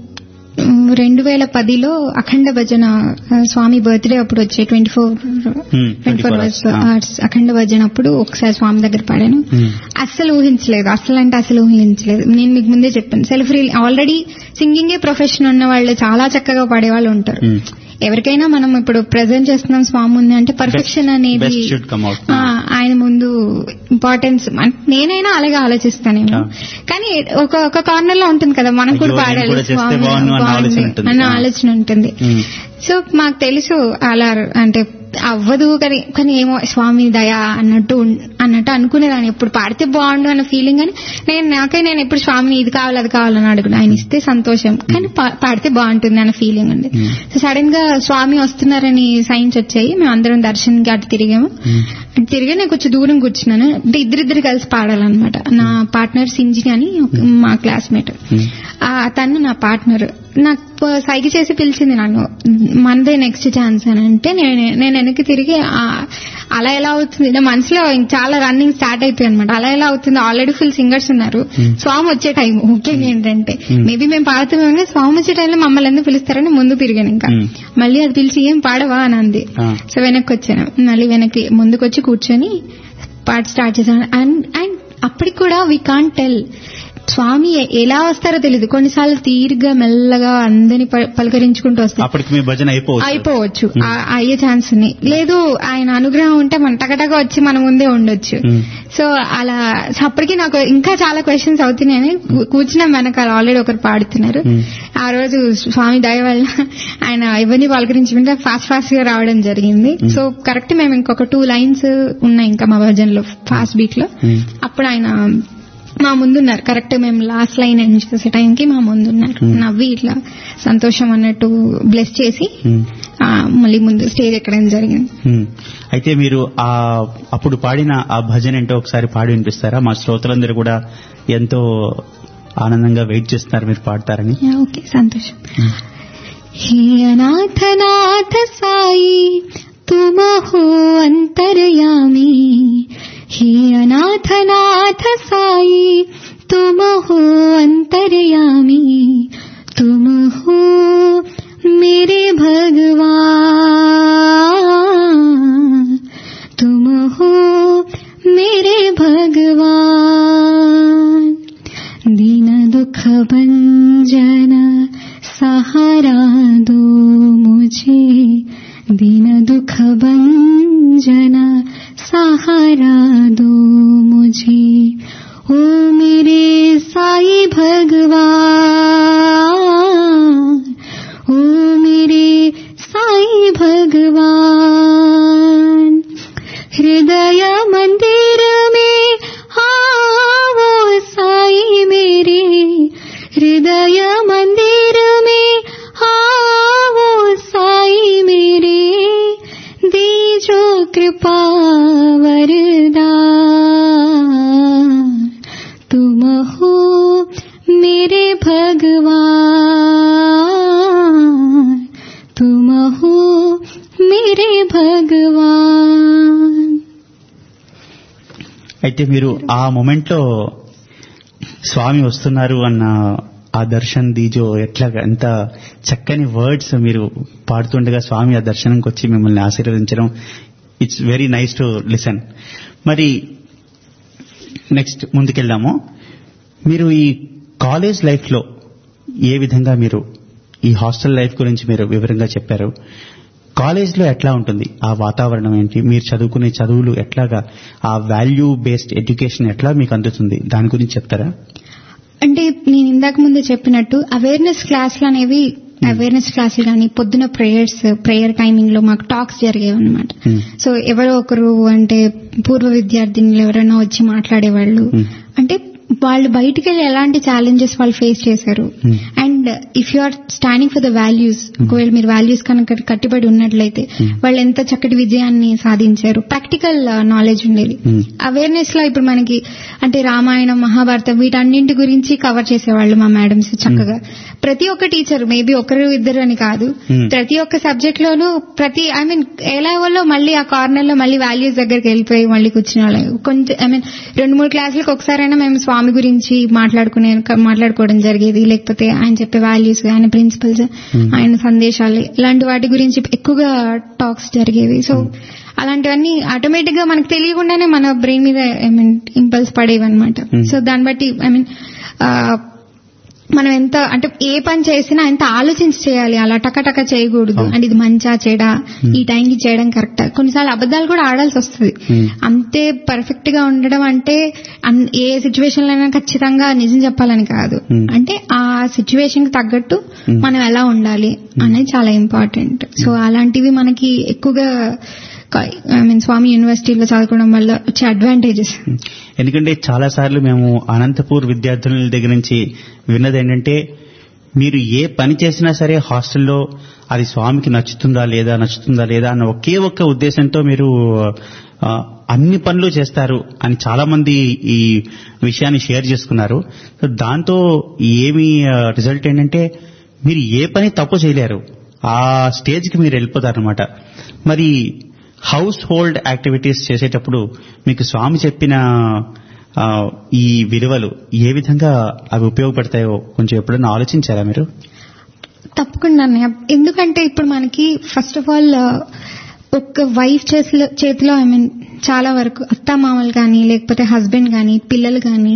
మ్, రెండు వేల పదిలో అఖండ భజన ఆ, స్వామి బర్త్డే అప్పుడు వచ్చే twenty four Hmm, twenty four 24 hours hours. Hours అఖండ భజన అప్పుడు ఒకసారి స్వామి దగ్గర పాడాను Hmm. అస్సలు ఊహించలేదు అస్సలు అంటే అసలు ఊహించలేదు నేను మీకు ముందే చెప్పాను సెల్ఫ్ రీల్ ఆల్రెడీ సింగింగే ప్రొఫెషన్ ఉన్న వాళ్ళు చాలా చక్కగా పాడే వాళ్ళు ఉంటారు Hmm. ఎవరికైనా మనం ఇప్పుడు ప్రజెంట్ చేస్తున్నాం స్వామి ఉంది అంటే పర్ఫెక్షన్ Best- అనేది best should come out. ఆ, ఆయన ముందు ఇంపార్టెన్స్ నేనైనా అలాగే ఆలోచిస్తానేమో ఆ. కానీ ఒక ఒక కార్నర్ లో ఉంటుంది కదా మనం కూడా అయ్యో, నేను పాడాలి కూడా చేస్తే స్వామి బాగుండు అన్న బాగుంది ఆలోచన ఉంటుంది. అన్న ఆ. ఆలోచన ఉంటుంది ఉమ్. సో మాకు తెలుసు అలా అంటే అవ్వదు కానీ కానీ ఏమో స్వామి దయ అన్నట్టు ఉన్- అన్నట్టు అనుకునేదాన్ని ఎప్పుడు పాడితే బాగుండు అన్న ఫీలింగ్ అని నేను నాకే నేను ఎప్పుడు స్వామిని ఇది కావాలి అది కావాలని అడుగును ఆయన ఇస్తే సంతోషం కానీ పా- పాడితే బాగుంటుంది అన్న ఫీలింగ్ ఉంది Hmm. సో సడన్ గా స్వామి వస్తున్నారని సైన్స్ వచ్చాయి మేము అందరం దర్శన్కి అటు తిరిగాము ఉమ్. అటు తిరిగి నేను కొంచెం దూరం కూర్చున్నాను అంటే ఇద్దరిద్దరు కలిసి పాడాలన్నమాట నా పార్ట్నర్ సింజిని అని ఒక- మా క్లాస్మేట్ ఉమ్. ఆ తను నా పార్ట్నర్ నాకు ప- సైగ చేసి పిలిచింది నన్ను మనదే నెక్స్ట్ ఛాన్స్ అని అంటే నేను నేను వెనక్కి తిరిగి ఆ, అలా ఎలా అవుతుంది నా మనసులో ఇంక చాలా రన్నింగ్ స్టార్ట్ అయిపోయింది అనమాట అలా ఎలా అవుతుంది ఆల్రెడీ ఫుల్ సింగర్స్ ఉన్నారు Hmm. స్వామి వచ్చే టైం ముఖ్యంగా ఏంటంటే Hmm. మేబీ మేము పాడుతున్నాం కానీ స్వామి వచ్చే టైంలో మమ్మల్ని ఎందుకు పిలుస్తారని ముందు తిరిగాను ఇంకా Hmm. మళ్ళీ అది పిలిచి ఏం పాడవా అని అంది ఆ. సో వెనక్కి వచ్చాను మళ్ళీ వెనక్కి ముందుకు వచ్చి కూర్చొని పాట స్టార్ట్ చేశాను అండ్ అండ్ అప్పటికి కూడా వీ కాంట్ టెల్ స్వామి ఎ- ఎలా వస్తారో తెలియదు కొన్నిసార్లు తీరిగ్గా మెల్లగా అందరిని ప- పలకరించుకుంటూ వస్తారు అప్పటికి మీ భజన అయిపోవచ్చు అయిపోవచ్చు ఆ- అయ్యే ఛాన్స్ ఉన్నాయి లేదు ఆయన అనుగ్రహం ఉంటే మన టకటగా వచ్చి మన ముందే ఉండొచ్చు ఉమ్. సో అలా సో అప్పటికి నాకు ఇంకా చాలా క్వశ్చన్స్ అవుతున్నాయని కూ- కూర్చున్నాం వెనకాల ఆల్రెడీ ఒకరు పాడుతున్నారు Hmm. ఆ రోజు స్వామి దయ వల్ల ఆయన ఎవరిని పలకరించుకుంటే ఫాస్ట్ ఫాస్ట్ గా రావడం జరిగింది Hmm. సో కరెక్ట్ మేము ఇంకొక టూ లైన్స్ ఉన్నాయి ఇంకా మా భజన్లో ఫాస్ట్ బీట్ లో ఉమ్. అప్పుడు ఆయన మా ముందున్నారు కరెక్ట్ మేము లాస్ట్ లైన్ ఎండ్ చేసే టైంకి మా ముందున్నారు Hmm. నవ్వి ఇట్లా సంతోషం అన్నట్టు బ్లెస్ చేసి ఉమ్. ఆ, మళ్ళీ ముందు స్టేజ్ ఎక్కడం జరిగింది ఉమ్. అయితే మీరు ఆ అప్పుడు పాడిన ఆ భజన ఏంటో ఒకసారి పాడి వినిపిస్తారా మా శ్రోతలందరూ కూడా ఎంతో ఆనందంగా వెయిట్ చేస్తున్నారు మీరు పాడతారని యా, ఓకే సంతోషం हे अनाथ नाथ साई तुम हो अंतरयामी हे अनाथ नाथ साई तुम हो अंतरयामी तुम हो मेरे भगवान तुम हो मेरे भगवान दीन दुख भंजन सहारा दो मुझे दीन दुख भंजन सहारा दो मुझे ओ मेरे साई भगवान ओ मेरे साई भगवान हृदय मंदिर में आओ साई मेरे हृदय मंदिर में आओ साई मेरे दीजो कृपा वरदान तुम हो मेरे भगवान तुम हो मेरे भगवान అయితే మీరు ఆ మొమెంట్ లో స్వామి వస్తున్నారు అన్న ఆ దర్శన్ దీజో ఎట్లా ఎంత చక్కని వర్డ్స్ మీరు పాడుతుండగా స్వామి ఆ దర్శనంకి వచ్చి మిమ్మల్ని ఆశీర్వదించడం it's very nice to listen మరి నెక్స్ట్ ముందుకెళ్దాము మీరు ఈ కాలేజ్ లైఫ్ లో ఏ విధంగా మీరు ఈ హాస్టల్ లైఫ్ గురించి మీరు వివరంగా చెప్పారు కాలేజ్ లో ఎట్లా ఉంటుంది ఆ వాతావరణం ఏంటి మీరు చదువుకునే చదువులు ఎట్లాగా ఆ వాల్యూ బేస్డ్ ఎడ్యుకేషన్ ఎట్లా మీకు అందుతుంది దాని గురించి చెప్తారా అంటే నేను ఇందాక ముందు చెప్పినట్టు అవేర్నెస్ క్లాసులు అనేవి అవేర్నెస్ క్లాసులు కానీ పొద్దున ప్రేయర్స్ ప్రేయర్ టైమింగ్ లో మాకు టాక్స్ జరిగేవి అనమాట Hmm. సో ఎవరో ఒకరు అంటే పూర్వ విద్యార్థినులు ఎవరైనా వచ్చి మాట్లాడేవాళ్ళు Hmm. అంటే వాళ్ళు బయటికి వెళ్ళి ఎలాంటి ఛాలెంజెస్ వాళ్ళు ఫేస్ చేశారు Hmm. And if you are standing for the values ఒకవేళ మీరు వాల్యూస్ కనుక కట్టుబడి ఉన్నట్లయితే Hmm. వాళ్ళు ఎంత చక్కటి విజయాన్ని సాధించారు ప్రాక్టికల్ నాలెడ్జ్ ఉండేది Hmm. అవేర్నెస్ లో ఇప్పుడు మనకి అంటే రామాయణం మహాభారతం వీటన్నింటి గురించి కవర్ చేసేవాళ్ళు మా మేడమ్స్ చక్కగా ప్రతి ఒక్క టీచర్ మేబీ ఒకరు ఇద్దరు అని కాదు Hmm. ప్రతి ఒక్క సబ్జెక్ట్ లోనూ ప్రతి ఐ మీన్ ఎలా వాళ్ళో మళ్ళీ ఆ కార్నర్ లో మళ్ళీ వాల్యూస్ దగ్గరికి వెళ్ళిపోయి మళ్ళీ కూర్చునే వాళ్ళు కొంచెం ఐ మీన్ రెండు మూడు క్లాసులకు ఒకసారైనా మేము స్వామి గురించి మాట్లాడుకునే మాట్లాడుకోవడం జరిగేది లేకపోతే ఆయన చెప్పే వాల్యూస్ ఆయన ప్రిన్సిపల్స్ Hmm. ఆయన సందేశాలు ఇలాంటి వాటి గురించి ఎక్కువగా టాక్స్ జరిగేవి సో అలాంటివన్నీ ఆటోమేటిక్ గా మనకు తెలియకుండానే మన బ్రెయిన్ మీద ఐ మీన్ ఇంపల్స్ పడేవి అనమాట Hmm. సో దాన్ని బట్టి ఐ మీన్ మనం ఎంత అంటే ఏ పని చేసినా ఎంత ఆలోచించి చేయాలి అలా టకటక చేయకూడదు అవును. అంటే ఇది మంచా చెడా ఈ టైంకి చేయడం కరెక్ట్ కొన్నిసార్లు అబద్ధాలు కూడా ఆడాల్సి వస్తుంది Hmm. అంతే పర్ఫెక్ట్ గా ఉండడం అంటే అన్- ఏ సిచ్యువేషన్ లో అయినా ఖచ్చితంగా నిజం చెప్పాలని కాదు Hmm. అంటే ఆ సిచ్యువేషన్ కి తగ్గట్టు Hmm. మనం ఎలా ఉండాలి అనేది చాలా ఇంపార్టెంట్ సో అలాంటివి మనకి ఎక్కువగా ఐ మీన్ స్వామి యూనివర్సిటీలో చదువుకోవడం వల్ల వచ్చే అడ్వాంటేజెస్ ఎందుకంటే చాలా సార్లు మేము అనంతపూర్ విద్యార్థుల దగ్గర నుంచి విన్నది ఏంటంటే మీరు ఏ పని చేసినా సరే హాస్టల్లో అది స్వామికి నచ్చుతుందా లేదా నచ్చుతుందా లేదా అన్న ఒకే ఒక్క ఉద్దేశంతో మీరు ఆ, అన్ని పనులు చేస్తారు అని చాలా మంది ఈ విషయాన్ని షేర్ చేసుకున్నారు సో దాంతో ఏమి రిజల్ట్ ఏంటంటే మీరు ఏ పని తప్పు చేయలేరు ఆ స్టేజ్కి మీరు వెళ్ళిపోతారనమాట మరి హౌస్ హోల్డ్ యాక్టివిటీస్ చేసేటప్పుడు మీకు స్వామి చెప్పిన ఆ, ఈ విలువలు ఏ విధంగా అవి ఉపయోగపడతాయో కొంచెం ఎప్పుడైనా ఆలోచించారా మీరు తప్పకుండా అన్నయ్య. ఎందుకంటే ఇప్పుడు మనకి ఫస్ట్ ఆఫ్ ఆల్ ఒక వైఫ్ చేతిలో చేతిలో ఐ మీన్ చాలా వరకు అత్త మామలు కానీ లేకపోతే హస్బెండ్ కానీ పిల్లలు కానీ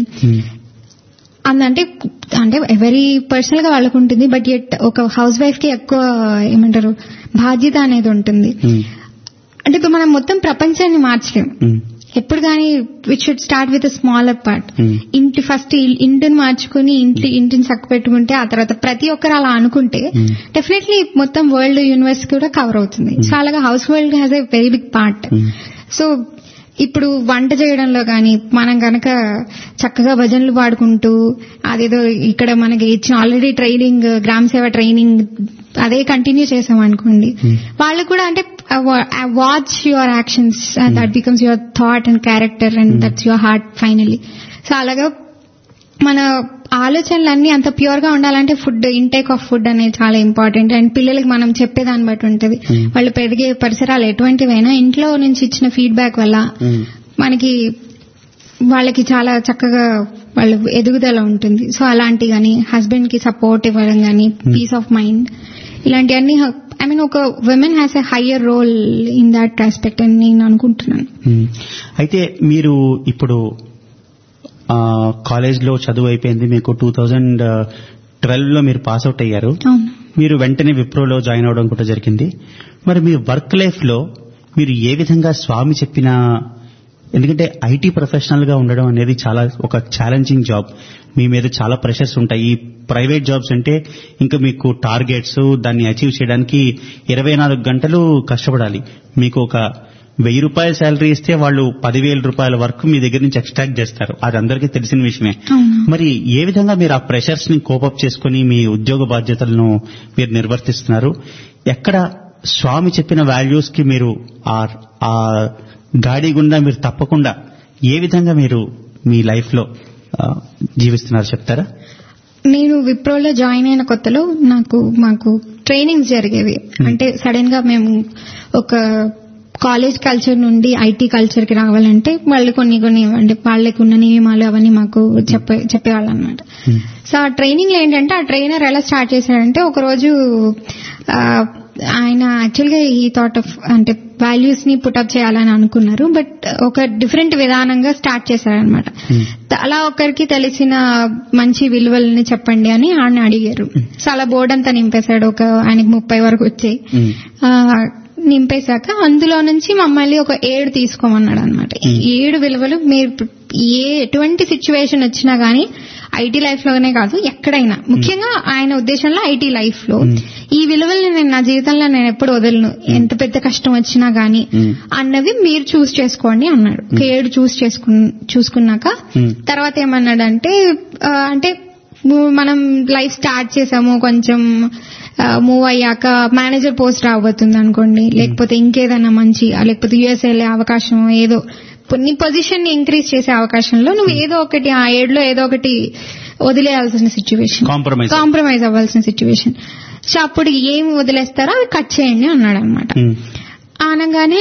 అందంటే అంటే ఎవరి పర్సనల్ గా వాళ్ళకు ఉంటుంది బట్ ఎట్ ఒక హౌస్ వైఫ్ కి ఎక్కువ ఏమంటారు బాధ్యత అనేది ఉంటుంది అంటే ఇప్పుడు మనం మొత్తం ప్రపంచాన్ని మార్చలేం ఎప్పుడు కానీ which should start with smaller part Hmm. ఇంటి ఫస్ట్ ఇంటిని మార్చుకుని ఇంటి ఇంటిని చక్క పెట్టుకుంటే ఆ తర్వాత ప్రతి ఒక్కరు అలా అనుకుంటే Hmm. డెఫినెట్లీ మొత్తం వరల్డ్ యూనివర్స్ కూడా కవర్ అవుతుంది సో అలాగా household has a very big part Hmm. So ఇప్పుడు వంట చేయడంలో గాని మనం గనక చక్కగా భజనలు పాడుకుంటూ అదేదో ఇక్కడ మనకి ఇచ్చిన ఆల్రెడీ ట్రైనింగ్ గ్రామ సేవ ట్రైనింగ్ అదే కంటిన్యూ చేసాం అనుకోండి వాళ్ళు కూడా అంటే watch your actions that becomes your thought and character and that's your heart finally so అలాగా మన ఆలోచనలన్నీ అంత ప్యూర్ గా ఉండాలంటే ఫుడ్ ఇంటేక్ ఆఫ్ ఫుడ్ అనేది చాలా ఇంపార్టెంట్ అండ్ పిల్లలకి మనం చెప్పేదాన్ని బట్టి ఉంటది Hmm. వాళ్ళు పెరిగే పరిసరాలు ఎటువంటివైనా ఇంట్లో నుంచి ఇచ్చిన ఫీడ్బ్యాక్ వల్ల మనకి వాళ్ళకి చాలా చక్కగా వాళ్ళ ఎదుగుదల ఉంటుంది సో అలాంటి గాని హస్బెండ్ కి సపోర్ట్ ఇవ్వడం గాని పీస్ ఆఫ్ మైండ్ ఇలాంటివన్నీ ఐ మీన్ ఒక women has a higher role in that aspect అని నేను అనుకుంటున్నాను మ్మ్. అయితే మీరు ఇప్పుడు ఆ, కాలేజ్లో చదువు అయిపోయింది మీకు టూ థౌజండ్ ట్వెల్వ్ లో మీరు పాస్ అవుట్ అయ్యారు అవును మీరు వెంటనే విప్రోలో జాయిన్ అవడం కూడా జరిగింది మరి మీ వర్క్ లైఫ్ లో మీరు ఏ విధంగా స్వామి చెప్పిన ఎందుకంటే ఐటీ ప్రొఫెషనల్ గా ఉండడం అనేది చాలా ఒక ఛాలెంజింగ్ జాబ్ మీ మీద చాలా ప్రెషర్స్ ఉంటాయి ఈ ప్రైవేట్ జాబ్స్ అంటే ఇంకా మీకు టార్గెట్స్ దాన్ని అచీవ్ చేయడానికి ఇరవై నాలుగు గంటలు కష్టపడాలి మీకు ఒక వెయ్యి రూపాయల శాలరీ ఇస్తే వాళ్ళు పదివేల రూపాయల వరకు మీ దగ్గర నుంచి ఎక్స్ట్రాక్ట్ చేస్తారు అది అందరికీ తెలిసిన విషయమే అవును మరి ఏ విధంగా మీరు ఆ ప్రెషర్స్ ని కోపప్ చేసుకుని మీ ఉద్యోగ బాధ్యతలను మీరు నిర్వర్తిస్తున్నారు ఎక్కడ స్వామి చెప్పిన వాల్యూస్ కి మీరు ఆ ఆ గాడి గుండా మీరు తప్పకుండా ఏ విధంగా మీరు మీ లైఫ్ లో ఆ, జీవిస్తున్నారు చెప్తారా నేను విప్రోలో జాయిన్ అయిన కొత్తలో నాకు మాకు ట్రైనింగ్స్ జరిగేవి అంటే సడన్ గా మేము ఒక కాలేజ్ కల్చర్ నుండి ఐటీ కల్చర్ కి రావాలంటే వాళ్ళు కొన్ని కొన్ని అంటే వాళ్ళకి ఉన్న నియమాలు అవన్నీ మాకు చెప్పే చెప్పేవాళ్ళు అనమాట సో ఆ ట్రైనింగ్ లో ఏంటంటే ఆ ట్రైనర్ ఎలా స్టార్ట్ చేశాడంటే ఒక రోజు ఆ, ఆయన యాక్చువల్గా ఈ థాట్ ఆఫ్ అంటే వాల్యూస్ ని పుటప్ చేయాలని అనుకున్నారు బట్ ఒక డిఫరెంట్ విధానంగా స్టార్ట్ చేశారనమాట అలా ఒకరికి తెలిసిన మంచి విలువల్ని చెప్పండి అని ఆయన అడిగారు సో అలా బోర్డు అంతా నింపేశాడు ఒక ఆయనకి ముప్పై వరకు వచ్చాయి మ్మ్. ఆ, నింపేశాక అందులో నుంచి మమ్మల్ని ఒక ఏడు తీసుకోమన్నాడు అనమాట ఏడు విలువలు మీరు ఏ ఎటువంటి సిచ్యువేషన్ వచ్చినా గానీ ఐటీ లైఫ్ లోనే కాదు ఎక్కడైనా ముఖ్యంగా ఆయన ఉద్దేశంలో ఐటీ లైఫ్ లో ఈ విలువల్ని నేను నా జీవితంలో నేను ఎప్పుడు వదలను ఎంత పెద్ద కష్టం వచ్చినా గానీ మ్మ్. అన్నవి మీరు చూస్ చేసుకోండి అన్నాడు ఒక ఏడు చూస్ చేసుకున్ చూసుకున్నాక మ్మ్. తర్వాత ఏమన్నాడంటే ఆ, అంటే ము- మనం లైఫ్ స్టార్ట్ చేసాము కొంచెం మూవ్ అయ్యాక మేనేజర్ పోస్ట్ రాబోతుంది అనుకోండి లేకపోతే ఇంకేదైనా మంచి ఆ, లేకపోతే యుఎస్ వెళ్ళే అవకాశం ఏదో నీ పొజిషన్ ని ఇంక్రీజ్ చేసే అవకాశంలో నువ్వు ఏదో ఒకటి ఆ ఏడులో ఏదో ఒకటి వదిలేయాల్సిన సిచ్యువేషన్ Compromise. కాంప్రమైజ్ అవ్వాల్సిన సిచ్యువేషన్ సో అప్పుడు ఏమి వదిలేస్తారో అవి కట్ చేయండి అన్నాడు అనమాట మ్మ్. అనగానే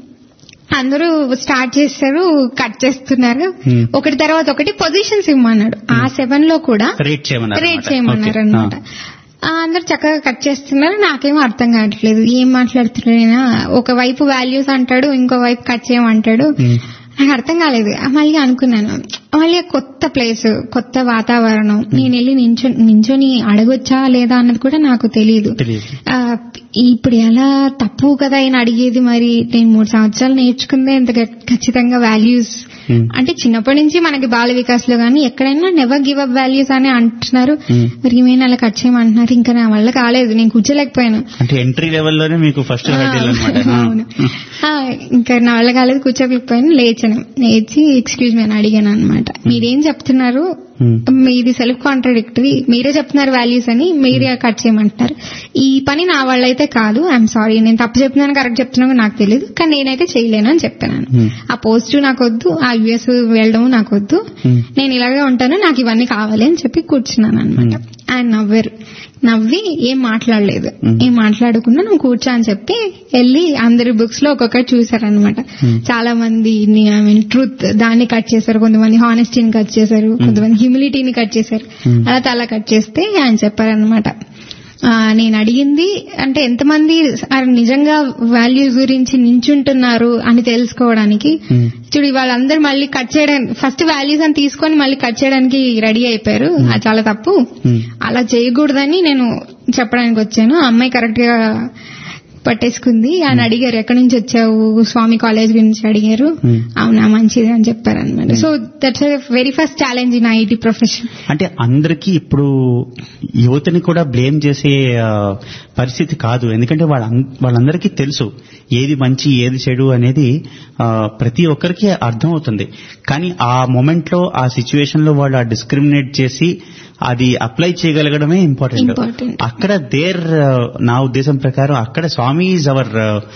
అందరూ స్టార్ట్ చేస్తారు కట్ చేస్తున్నారు Hmm. ఒకటి తర్వాత ఒకటి పొజిషన్స్ ఇమ్మన్నాడు ఆ సెవెన్ లో కూడా రేట్ చేయమన్నారు రేట్ అన్నమాట. చేయమన్నారు ఓకే. అనమాట అందరు చక్కగా కట్ చేస్తున్నారు నాకేమో అర్థం కావట్లేదు ఏం మాట్లాడుతున్నా ఒక వైపు వాల్యూస్ అంటాడు ఇంకో వైపు కట్ చేయమంటాడు మ్మ్. నాకు అర్థం కాలేదు మళ్ళీ అనుకున్నాను మళ్ళీ కొత్త ప్లేస్ కొత్త వాతావరణం నేను వెళ్ళి నించో నించొని అడగొచ్చా లేదా అన్నది కూడా నాకు తెలియదు తెలియదు ఆ, ఇప్పుడు ఎలా తప్పు కదా ఆయన అడిగేది మరి నేను మూడు సంవత్సరాలు నేర్చుకుందే ఇంత గ- ఖచ్చితంగా వాల్యూస్ Hmm. అంటే చిన్నప్పటి నుంచి మనకి బాల వికాస్ లో గానీ ఎక్కడైనా నెవర్ గివ్ అప్ వాల్యూస్ అని అంటున్నారు Hmm. మరి ఈమెను అలా కట్ చేయమంటున్నారు ఇంకా నా వల్ల కాలేదు నేను కూర్చోలేకపోయాను అంటే ఎంట్రీ లెవెల్లోనే మీకు ఫస్ట్ హెడ్డీలు అనమాట అవును ఆ, ఇంకా నా వల్ల కాలేదు కూర్చోలేకపోయాను లేచాను లేచి ఎక్స్క్యూజ్ మీ అని అడిగాను అనమాట మీరేం చెప్తున్నారు మీది సెల్ఫ్ కాంట్రడిక్టరీ మీరే చెప్తున్నారు వాల్యూస్ అని మీరే కట్ చేయమంటున్నారు ఈ పని నా వల్ల అయితే కాదు ఐఎమ్ సారీ నేను తప్పు చెప్తున్నాను కరెక్ట్ చెప్తున్నాను నాకు తెలియదు కానీ నేనైతే చేయలేను అని చెప్పాను Hmm. ఆ పోస్ట్ నాకు వద్దు ఆ యుఎస్ వెళ్ళడం నాకు వద్దు Hmm. నేను ఇలాగే ఉంటాను నాకు ఇవన్నీ కావాలి అని చెప్పి కూర్చున్నాను అనమాట ఆయన నవ్వారు నవ్వి ఏం మాట్లాడలేదు Hmm. ఏం మాట్లాడకుండా నువ్వు కూర్చో అని చెప్పి వెళ్ళి అందరి బుక్స్ లో ఒక్కొక్కటి చూసారనమాట Hmm. చాలా మంది ఐ మీన్ ట్రూత్ దాన్ని కట్ చేశారు కొంతమంది హానెస్టీని కట్ చేశారు కొంతమంది హ్యూమిలిటీని కట్ చేశారు Hmm. అలా అలా కట్ చేస్తే ఆయన చెప్పారనమాట ఆ, నేను అడిగింది అంటే ఎంతమంది ఆ నిజంగా వాల్యూస్ గురించి నించుంటున్నారు అని తెలుసుకోవడానికి Hmm. చూడు వాళ్ళందరూ మళ్ళీ కట్ చేయడానికి ఫస్ట్ వాల్యూస్ అని తీసుకొని మళ్ళీ కట్ చేయడానికి రెడీ అయిపోయారు అది చాలా తప్పు Hmm. అలా చేయకూడదని నేను చెప్పడానికి వచ్చాను ఆ అమ్మాయి కరెక్ట్ గా పట్టేసుకుంది ఆయన అడిగారు ఎక్కడి నుంచి వచ్చావు స్వామి కాలేజ్ గురించి అడిగారు Hmm. అవునా మంచిది అని చెప్పారు అనమాట so that's very first challenge in IT profession అంటే అందరికీ ఇప్పుడు యువతని కూడా బ్లేమ్ చేసే ఆ, పరిస్థితి కాదు ఎందుకంటే వాళ్ళ వాళ్ళందరికీ తెలుసు ఏది మంచి ఏది చెడు అనేది ఆ, ప్రతి ఒక్కరికి అర్థమవుతుంది కానీ ఆ మొమెంట్ లో ఆ సిచ్యువేషన్ లో వాళ్ళు డిస్క్రిమినేట్ చేసి అది అప్లై చేయగలగడమే ఇంపార్టెంట్ Important. అక్కడ దేర్ నా ఉద్దేశం ప్రకారం అక్కడ స్వామి ఈజ్ అవర్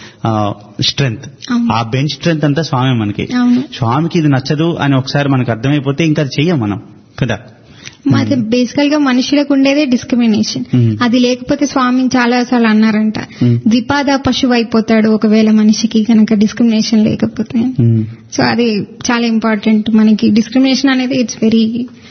స్ట్రెంగ్త్ అవును. ఆ బెంచ్ స్ట్రెంగ్త్ అంతా స్వామి మనకి అవును స్వామికి ఇది నచ్చదు అని ఒకసారి మనకు అర్థమైపోతే ఇంకా అది చెయ్యం మనం కదా అది బేసికల్ గా మనుషులకు ఉండేదే డిస్క్రిమినేషన్ Hmm. అది లేకపోతే స్వామి చాలా సార్లు అన్నారంట Hmm. ద్విపాద పశువు అయిపోతాడు ఒకవేళ మనిషికి కనుక డిస్క్రిమినేషన్ లేకపోతే ఉమ్. సో అది చాలా ఇంపార్టెంట్ మనకి డిస్క్రిమినేషన్ అనేది ఇట్స్ వెరీ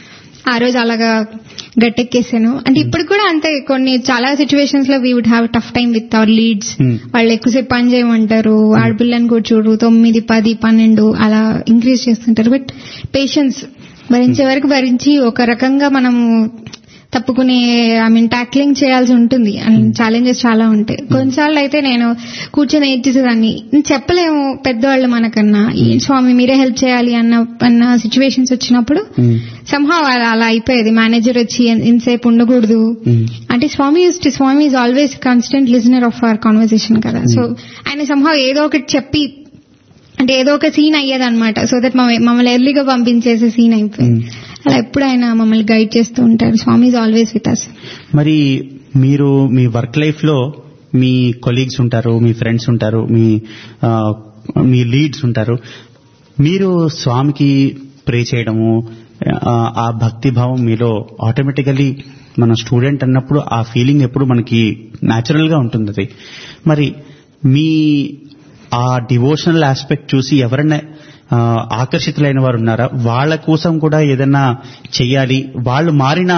ఆ రోజు అలాగా గట్టెక్కేసాను అంటే ఇప్పుడు కూడా అంతే కొన్ని చాలా సిచ్యువేషన్స్ లో we would have tough time with our leads Hmm. వాళ్ళు ఎక్కువసేపు పని చేయమంటారు ఆడపిల్లని కూడా చూడు తొమ్మిది పది పన్నెండు అలా ఇంక్రీజ్ చేస్తుంటారు బట్ పేషెన్స్ భరించే వరకు భరించి ఒక రకంగా మనము తప్పుకునే ఐ మీన్ టాక్లింగ్ చేయాల్సి ఉంటుంది ఛాలెంజెస్ చాలా ఉంటాయి కొన్నిసార్లు అయితే నేను కూర్చొని ఏడ్చేసేదాన్ని చెప్పలేము పెద్దవాళ్ళు మనకన్నా ఈ స్వామి మీరే హెల్ప్ చేయాలి అన్న అన్న సిచ్యువేషన్స్ వచ్చినప్పుడు ఉమ్. సంహా అలా అలా అయిపోయేది మేనేజర్ వచ్చి ఇన్- ఇంతసేపు ఉండకూడదు ఉమ్. అంటే స్వామి యూస్ Swami is always constant listener of our conversation కదా సో ఆయన సంహా ఏదో ఒకటి చెప్పి అంటే ఏదో ఒక సీన్ అయ్యేది అనమాట సో దట్ మమ్మల్ని ఎర్లీగా పంపించేసే సీన్ అయిపోయింది అలా ఎప్పుడు ఆయన మమ్మల్ని గైడ్ చేస్తూ ఉంటారు Swami is always with us మరి మీరు మీ వర్క్ లైఫ్ లో మీ కొలీగ్స్ ఉంటారు మీ ఫ్రెండ్స్ ఉంటారు మీ ఆ, మీ లీడ్స్ ఉంటారు మీరు స్వామికి ప్రే చేయడము ఆ, ఆ భక్తి భావం మీలో ఆటోమేటికలీ మన స్టూడెంట్ అన్నప్పుడు ఆ ఫీలింగ్ ఎప్పుడు మనకి న్యాచురల్ గా ఉంటుంది అది మరి మీ ఆ డివోషనల్ ఆస్పెక్ట్ చూసి ఎవరైనా ఆ, ఆకర్షితులైన వారు ఉన్నారా వాళ్ళ కోసం కూడా ఏదైనా చెయ్యాలి వాళ్ళు మారిన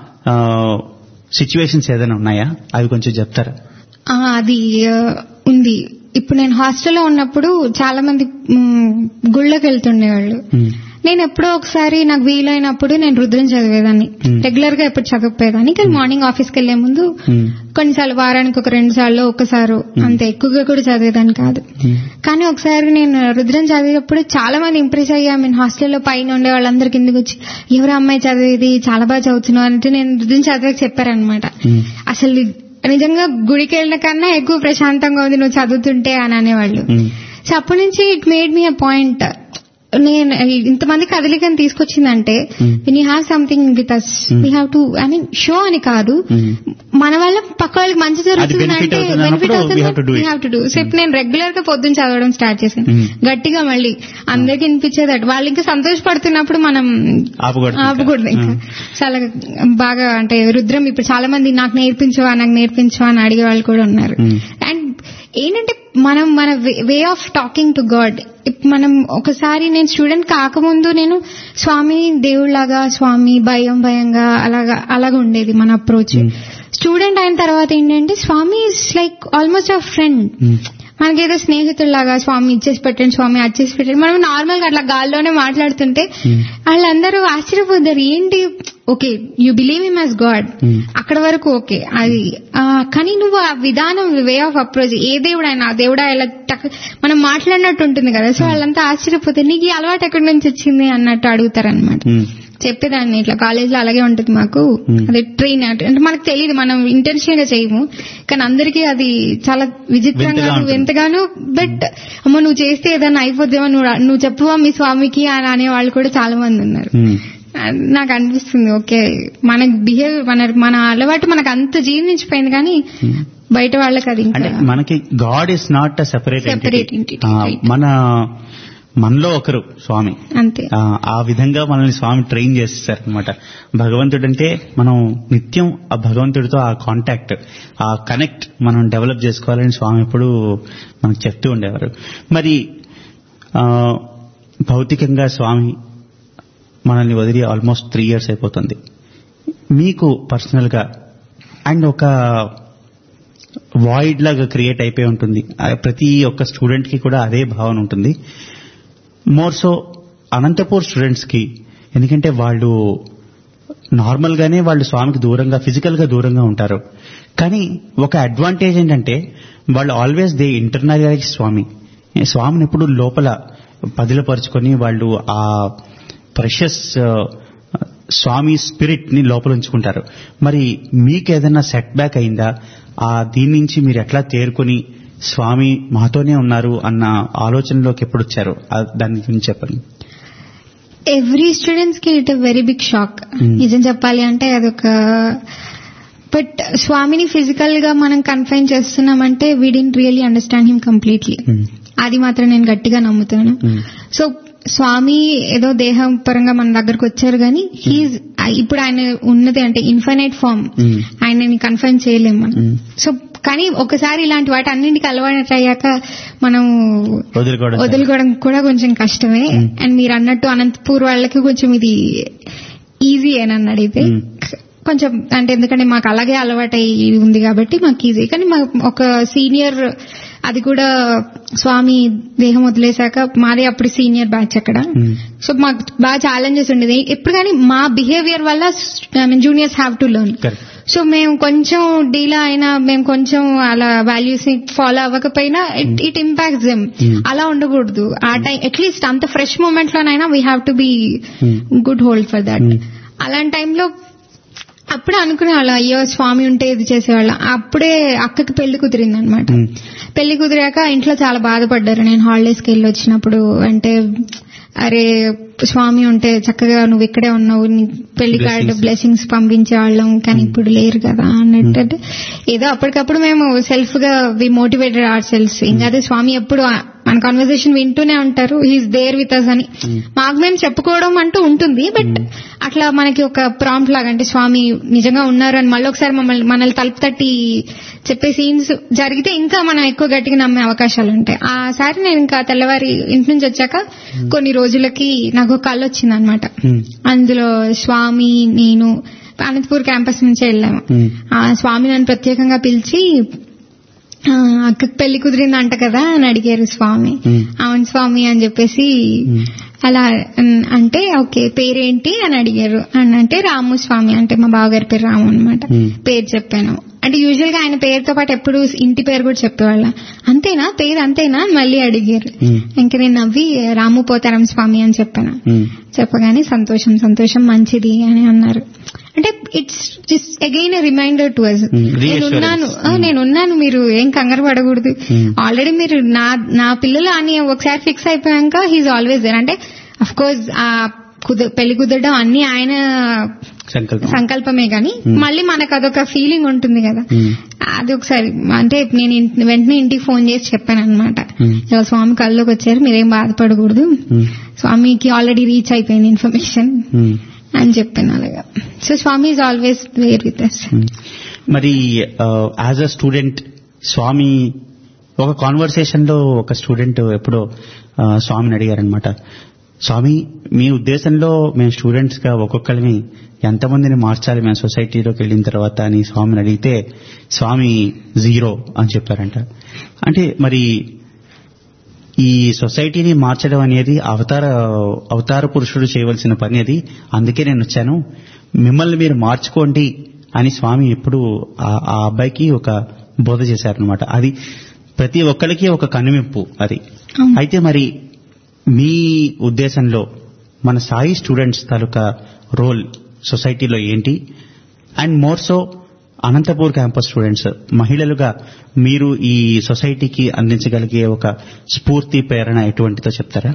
సిచ్యువేషన్స్ ఏదైనా ఉన్నాయా అవి కొంచెం చెప్తారా ఆ, అది ఆ, ఉంది ఇప్పుడు నేను హాస్టల్లో ఉన్నప్పుడు చాలా మంది మ్, గుళ్ళకి వెళ్తుండేవాళ్ళు ఉమ్, నేను ఎప్పుడో ఒకసారి నాకు వీలైనప్పుడు నేను రుద్రం చదివేదాన్ని Hmm. రెగ్యులర్ గా ఎప్పుడు చదవకపోయేదాన్ని కానీ మార్నింగ్ ఆఫీస్కి వెళ్లే ముందు ఉమ్, కొన్నిసార్లు వారానికి ఒక రెండు సార్లు ఒకసారి అంత ఎక్కువగా కూడా చదివేదాన్ని కాదు ఉమ్, కానీ ఒకసారి నేను రుద్రం చదివేటప్పుడు చాలా మంది ఇంప్రెస్ అయ్యా మీన్ హాస్టల్లో పైన ఉండే వాళ్ళందరి కిందకి వచ్చి ఎవరు అమ్మాయి చదివేది చాలా బాగా చదువుతున్నావు అంటే నేను రుద్రం చదివాక చెప్పారనమాట ఉమ్, అసలు నిజంగా గుడికి వెళ్ళిన కన్నా ఎక్కువ ప్రశాంతంగా ఉంది నువ్వు చదువుతుంటే అని అనేవాళ్ళు ఉమ్, సో అప్పటి నుంచి it made me a point నేను ఇంతమంది కదలికని తీసుకొచ్చిందంటే Hmm. When you have something with us Hmm. We have to I mean show అని కాదు ఉమ్, మన వల్ల పక్క వాళ్ళకి మంచి జరుగుతుంది benefit అంటే అవుతుంది బెనిఫిట్ అన్నప్పుడు we have to do it. అవుతుంది టు సో ఇప్పుడు నేను రెగ్యులర్ గా పొద్దున్న చదవడం స్టార్ట్ చేశాను Hmm. గట్టిగా మళ్ళీ అందరికి వినిపించేది అటు వాళ్ళు ఇంకా సంతోషపడుతున్నప్పుడు మనం ఆపకూడదు ఇంకా. ఆపకూడదు ఇంకా చాలా బాగా అంటే రుద్రం ఇప్పుడు చాలా మంది నాకు నేర్పించవా నాకు నేర్పించవా అని అడిగే వాళ్ళు కూడా ఉన్నారు Hmm. అండ్ ఏంటంటే మనం మన way of talking to God మనం ఒకసారి నేను స్టూడెంట్ కాకముందు నేను స్వామి దేవుళ్లాగా స్వామి భయం భయంగా అలాగా అలాగా ఉండేది మన అప్రోచ్ Hmm. స్టూడెంట్ అయిన తర్వాత ఏంటంటే Swami is like almost a friend um, మనకేదో స్నేహితుల్లాగా స్వామి ఇచ్చేసి పెట్టండి స్వామి అది చేసి పెట్టండి మనం నార్మల్ గా అట్లా గాల్లోనే మాట్లాడుతుంటే Hmm. వాళ్ళందరూ ఆశ్చర్యపోతారు ఏంటి okay you believe him as God Hmm. అక్కడ వరకు ఓకే అది ఆ, కానీ నువ్వు ఆ విధానం వే ఆఫ్ అప్రోచ్ ఏ దేవుడైనా ఆ దేవుడా ఇలా టక్- మనం మాట్లాడినట్టు ఉంటుంది కదా సో వాళ్ళంతా ఆశ్చర్యపోతే నీకు ఈ అలవాటు ఎక్కడి నుంచి వచ్చింది అన్నట్టు అడుగుతారనమాట ఉమ్, చెప్పేదాన్ని ఇట్లా కాలేజ్ లో అలాగే ఉంటుంది మాకు Hmm. అదే ట్రైన్ అంటే మనకు తెలియదు మనం ఇంటెన్షన్ గా చేయము కానీ అందరికీ అది చాలా విచిత్రంగా వింతగా ఉంటుంది. ఎంతగానో బట్ అమ్మ నువ్వు చేస్తే ఏదైనా అయిపోద్దేమో నువ్వు నువ్వు చెప్పువా మీ స్వామికి అని అనే వాళ్ళు కూడా చాలా మంది ఉన్నారు ఉమ్, నాకు అనిపిస్తుంది ఓకే మన బిహేవ్ మన మన అలవాటు మనకు అంత జీర్ణించిపోయింది కానీ బయట వాళ్ళకి అది ఇంకా అంటే మనకి God is not a separate Separate entity, right. మన మనలో ఒకరు స్వామి అంతే ఆ, ఆ విధంగా మనల్ని స్వామి ట్రైన్ చేస్తారు అనమాట భగవంతుడు అంటే మనం నిత్యం ఆ భగవంతుడితో ఆ కాంటాక్ట్ ఆ కనెక్ట్ మనం డెవలప్ చేసుకోవాలని స్వామి ఎప్పుడు మనకు చెప్తూ ఉండేవారు మరి ఆ, భౌతికంగా స్వామి మనల్ని వదిలి ఆల్మోస్ట్ త్రీ ఇయర్స్ అయిపోతుంది మీకు పర్సనల్ గా అండ్ ఒక వాయిడ్ లాగా క్రియేట్ అయిపోయి ఉంటుంది ఆ ప్రతి ఒక్క స్టూడెంట్ కి కూడా అదే భావన ఉంటుంది మోర్ సో అనంతపూర్ స్టూడెంట్స్ కి ఎందుకంటే వాళ్ళు నార్మల్ గానే వాళ్ళు స్వామికి దూరంగా ఫిజికల్ గా దూరంగా ఉంటారు కానీ ఒక అడ్వాంటేజ్ ఏంటంటే వాళ్ళు ఆల్వేస్ దే ఇంటర్నలైజ్ స్వామి స్వామిని ఎప్పుడు లోపల పదిలపరుచుకొని వాళ్ళు ఆ ప్రెషస్ స్వామి స్పిరిట్ ని లోపల ఉంచుకుంటారు మరి మీకు ఏదైనా సెట్ బ్యాక్ అయిందా ఆ దీని నుంచి మీరు ఎట్లా తేరుకొని స్వామి మాతోనే ఉన్నారు అన్న ఆలోచనలోకి ఎప్పుడు వచ్చారు ఆ దాని గురించి చెప్పండి ఎవ్రీ స్టూడెంట్స్ కి it very big shock Hmm. నిజం చెప్పాలి అంటే అదొక బట్ స్వామిని ఫిజికల్ గా మనం కన్ఫైన్ చేస్తున్నామంటే we didn't really understand him completely Hmm. అది మాత్రం నేను గట్టిగా నమ్ముతాను Hmm. సో స్వామి ఏదో దేహం పరంగా మన దగ్గరకు వచ్చారు కానీ హీజ్ ఇప్పుడు ఆయన ఉన్నది అంటే ఇన్ఫైనైట్ ఫామ్ Hmm. ఆయనని కన్ఫైన్ చేయలేము మనం Hmm. సో కానీ ఒకసారి ఇలాంటి వాటి అన్నింటికి అలవాటు అయ్యాక మనం వదులుకోవడం వదులుకోవడం కూడా కొంచెం కష్టమే Mm. అండ్ మీరు అన్నట్టు అనంతపూర్ వాళ్ళకి కొంచెం ఇది ఈజీ అని నన్ను అడిగితే Mm. కొంచెం అంటే ఎందుకంటే మాకు అలాగే అలవాటై ఉంది కాబట్టి మాకు ఈజీ కానీ మా ఒక సీనియర్ అది కూడా స్వామి దేహం వదిలేశాక మాదే అప్పుడు సీనియర్ బ్యాచ్ అక్కడ Mm. సో మాకు బాగా ఛాలెంజెస్ ఉండేది ఎప్పుడు కానీ మా బిహేవియర్ వల్ల juniors have to learn Correct. సో మేము కొంచెం డీలా అయినా మేము కొంచెం అలా వాల్యూస్ ని ఫాలో అవ్వకపోయినా it it impacts them Hmm. అలా ఉండకూడదు ఆ టైం అట్లీస్ట్ అంత ఫ్రెష్ మూమెంట్ లోనైనా we have to be Hmm. Good hold for that Hmm. అలాంటి టైంలో అప్పుడే అనుకునేవాళ్ళం అయ్యో స్వామి ఉంటే ఇది చేసేవాళ్ళం అప్పుడే అక్కకి పెళ్లి కుదిరింది అనమాట Hmm. పెళ్లి కుదిరాక ఇంట్లో చాలా బాధపడ్డారు నేను హాలిడేస్ కి వెళ్ళి వచ్చినప్పుడు అంటే అరే స్వామి ఉంటే చక్కగా నువ్వు ఇక్కడే ఉన్నావు నీ పెళ్లి కార్డు Blessings. బ్లెస్సింగ్స్ పంపించేవాళ్ళం కానీ ఇప్పుడు లేరు కదా అన్నట్టు ఏదో అప్పటికప్పుడు మేము సెల్ఫ్ గా వి మోటివేటెడ్ అవర్ సెల్ఫ్ ఇంకా అదే స్వామి ఎప్పుడు ఆ- మన కాన్వర్సేషన్ వింటూనే ఉంటారు హీస్ దేర్ విత్ అస్ అని మాకు మేము చెప్పుకోవడం అంటూ ఉంటుంది బట్ అట్లా మనకి ఒక ప్రాంప్ట్ లాగా అంటే స్వామి నిజంగా ఉన్నారు అని మళ్ళీ ఒకసారి మమ్మల్ని మనల్ని తలుపు తట్టి చెప్పే సీన్స్ జరిగితే ఇంకా మనం ఎక్కువ గట్టిగా నమ్మే అవకాశాలు ఉంటాయి ఆ సారి నేను ఇంకా తెల్లవారి ఇంటి నుంచి వచ్చాక కొన్ని రోజులకి నాకు ఒక కళ్ళు వచ్చింది అనమాట Hmm. అందులో స్వామి నేను అనంతపూర్ క్యాంపస్ నుంచే వెళ్ళాము Hmm. ఆ స్వామి నన్ను ప్రత్యేకంగా పిలిచి ఆ, అక్కకి పెళ్లి కుదిరిందంట కదా అని అడిగారు స్వామి Hmm. అవును స్వామి అని చెప్పేసి Hmm. అలా అన్- అంటే ఓకే పేరేంటి అని అడిగారు అని అంటే రాము స్వామి అంటే మా బావగారి పేరు రాము అనమాట Hmm. పేరు చెప్పాను అంటే యూజువల్ గా ఆయన పేరుతో పాటు ఎప్పుడు ఇంటి పేరు కూడా చెప్పేవాళ్ళ అంతేనా పేరు అంతేనా అని మళ్ళీ అడిగారు Hmm. ఇంక నేను నవ్వి రాము పోతారం స్వామి అని చెప్పాను Hmm. చెప్పగానే సంతోషం సంతోషం మంచిది అని అన్నారు అంటే it's just again reminder to us Hmm, reassurance. నేనున్నాను ఆ, Hmm. నేనున్నాను మీరు ఏం కంగారు పడకూడదు Hmm. ఆల్రెడీ మీరు నా నా పిల్లలు అని ఒకసారి ఫిక్స్ అయిపోయాక హీఈస్ ఆల్వేస్ దేర్ అంటే అఫ్ కోర్స్ ఆ కుద- పెళ్లి కుదరడం అన్ని ఆయన సంకల్పం సంకల్పమే గాని Hmm. మళ్ళీ మనకు అదొక ఫీలింగ్ ఉంటుంది కదా Hmm. అది ఒకసారి అంటే నేను ఇంటి- వెంటనే ఇంటికి ఫోన్ చేసి చెప్పాను అనమాట Hmm. ఇలా స్వామి కల్లోకి వచ్చారు మీరేం బాధపడకూడదు Hmm. స్వామికి ఆల్రెడీ రీచ్ అయిపోయింది ఇన్ఫర్మేషన్ Hmm. అని చెప్పాను అలాగా so Swami is always where with us Hmm. మరి యాజ్ అ స్టూడెంట్ స్వామి ఒక కాన్వర్సేషన్ లో ఒక స్టూడెంట్ ఎప్పుడో ఆ, స్వామిని అడిగారనమాట స్వామి మీ ఉద్దేశంలో మేము స్టూడెంట్స్ గా ఒక్కొక్కరిని ఎంతమందిని మార్చాలి మేము సొసైటీలోకి వెళ్ళిన తర్వాత అని స్వామిని అడిగితే స్వామి జీరో అని చెప్పారంట అంటే మరి ఈ సొసైటీని మార్చడం అనేది అవతార అవతార పురుషుడు చేయవలసిన పని అది అందుకే నేను వచ్చాను మిమ్మల్ని మీరు మార్చుకోండి అని స్వామి ఎప్పుడు ఆ- ఆ అబ్బాయికి ఒక బోధ చేశారనమాట అది ప్రతి ఒక్కరికి ఒక కనువిప్పు అది అవును. అయితే మరి మీ ఉద్దేశంలో మన సాయి స్టూడెంట్స్ తాలూకా రోల్ సొసైటీలో ఏంటి and more so Anantapur campus students మహిళలుగా మీరు ఈ సొసైటీకి అందించగలిగే ఒక స్ఫూర్తి ప్రేరణ ఎటువంటిదో చెప్తారా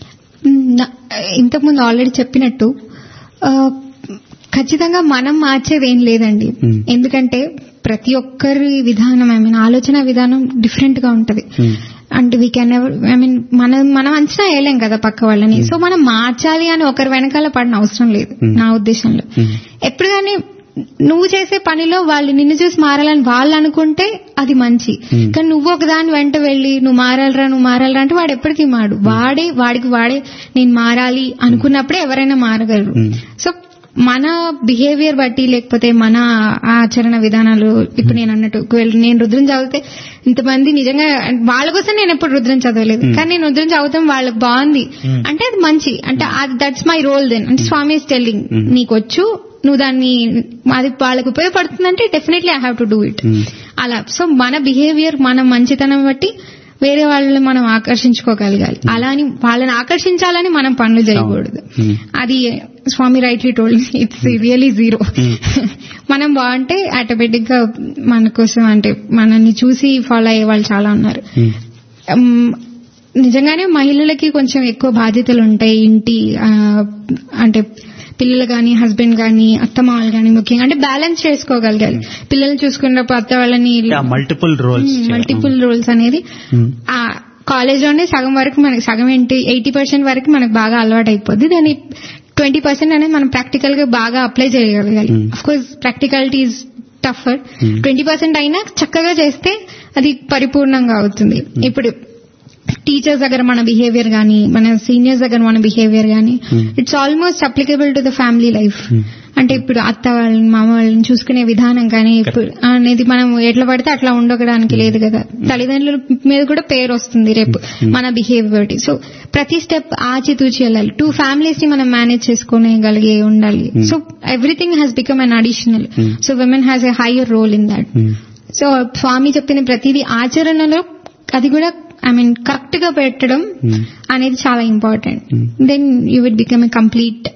నా- ఇంతకుముందు ఆల్రెడీ చెప్పినట్టు ఆ, ఖచ్చితంగా మనం మార్చేది ఏం లేదండి Hmm. ఎందుకంటే ప్రతి ఒక్కరి విధానం ఐ మీన్ ఆలోచన విధానం డిఫరెంట్ గా ఉంటది Hmm. అంటే వీ కెన్ ఐ మీన్ మనం మనం అంచనా వేయలేం కదా పక్క వాళ్ళని సో మనం మార్చాలి అని ఒకరి వెనకాల పడిన అవసరం లేదు Hmm. నా ఉద్దేశంలో Hmm. ఎప్పుడు కానీ నువ్వు చేసే పనిలో వాళ్ళు నిన్ను చూసి మారాలని వాళ్ళు అనుకుంటే అది మంచి Hmm. కానీ నువ్వు ఒక దాని వెంట వెళ్ళి నువ్వు మారాలరా నువ్వు మారాలరా అంటే వాడు ఎప్పటికీ మాడు వాడే వాడికి వాడే నేను మారాలి అనుకున్నప్పుడే ఎవరైనా మారగలరు Hmm. సో మన బిహేవియర్ బట్టి లేకపోతే మన ఆచరణ విధానాలు ఇప్పుడు నేను అన్నట్టు ఒకవేళ నేను రుద్రం చదివితే ఇంతమంది నిజంగా వాళ్ళ కోసం నేను ఎప్పుడు రుద్రం చదవలేదు Hmm. కానీ నేను రుద్రం చదువుతాం వాళ్ళకి బాగుంది Hmm. అంటే అది మంచి అంటే దట్స్ మై రోల్ దెన్ అంటే స్వామి టెల్లింగ్ Hmm. నీకు వచ్చు నువ్వు దాన్ని అది వాళ్ళకి ఉపయోగపడుతుందంటే definitely I have to do it Hmm. అలా సో మన బిహేవియర్ మన మంచితనం బట్టి వేరే వాళ్ళని మనం ఆకర్షించుకోగలగాలి అలా అని వాళ్ళని ఆకర్షించాలని మనం పనులు చేయకూడదు Hmm. అది Swami rightly told it's really zero Hmm. మనం బాగుంటే ఆటోమేటిక్ గా మన కోసం అంటే మనల్ని చూసి ఫాలో అయ్యే వాళ్ళు చాలా ఉన్నారు Hmm. ఉమ్, నిజంగానే మహిళలకి కొంచెం ఎక్కువ బాధ్యతలు ఉంటాయి ఇంటి ఆ, అంటే పిల్లలు గాని హస్బెండ్ గాని అత్తమామలు గాని ముఖ్యంగా అంటే బ్యాలెన్స్ చేసుకోగలగాలి పిల్లల్ని చూసుకున్నప్పుడు అత్త వాళ్ళని మల్టిపుల్ రోల్స్ మల్టిపుల్ రోల్స్ అనేది ఆ కాలేజ్ లోనే సగం వరకు మనకి సగం ఏంటి ఎయిటీ పర్సెంట్ వరకు మనకు బాగా అలవాటు అయిపోద్ది దాని ట్వంటీ పర్సెంట్ అనేది మనం ప్రాక్టికల్ గా బాగా అప్లై చేయగలగాలి Hmm. Of course practicality is tougher Hmm. Twenty percent అయినా చక్కగా చేస్తే అది పరిపూర్ణంగా అవుతుంది ఇప్పుడు టీచర్స్ దగ్గర మన బిహేవియర్ గానీ మన సీనియర్స్ దగ్గర మన బిహేవియర్ గానీ Hmm. It's almost applicable to the family life Hmm. అంటే ఇప్పుడు అత్త వాళ్ళని మామ వాళ్ళని చూసుకునే విధానం కానీ ఇప్పుడు అనేది మనం ఎట్లా పడితే అట్లా ఉండడానికి లేదు కదా తల్లిదండ్రుల మీద కూడా పేరు వస్తుంది రేపు మన బిహేవియర్ బట్టి సో ప్రతి స్టెప్ ఆచితూచి వెళ్ళాలి టూ ఫ్యామిలీస్ ని మనం మేనేజ్ చేసుకోగలిగే ఉండాలి Hmm. So everything has become an additional Hmm. So women has a higher role in that so Swami చెప్పిన ప్రతిదీ ఆచరణలో అది కూడా ఐ మీన్ కరెక్ట్ గా పెట్టడం Hmm. అనేది చాలా important Hmm. Then you will become a complete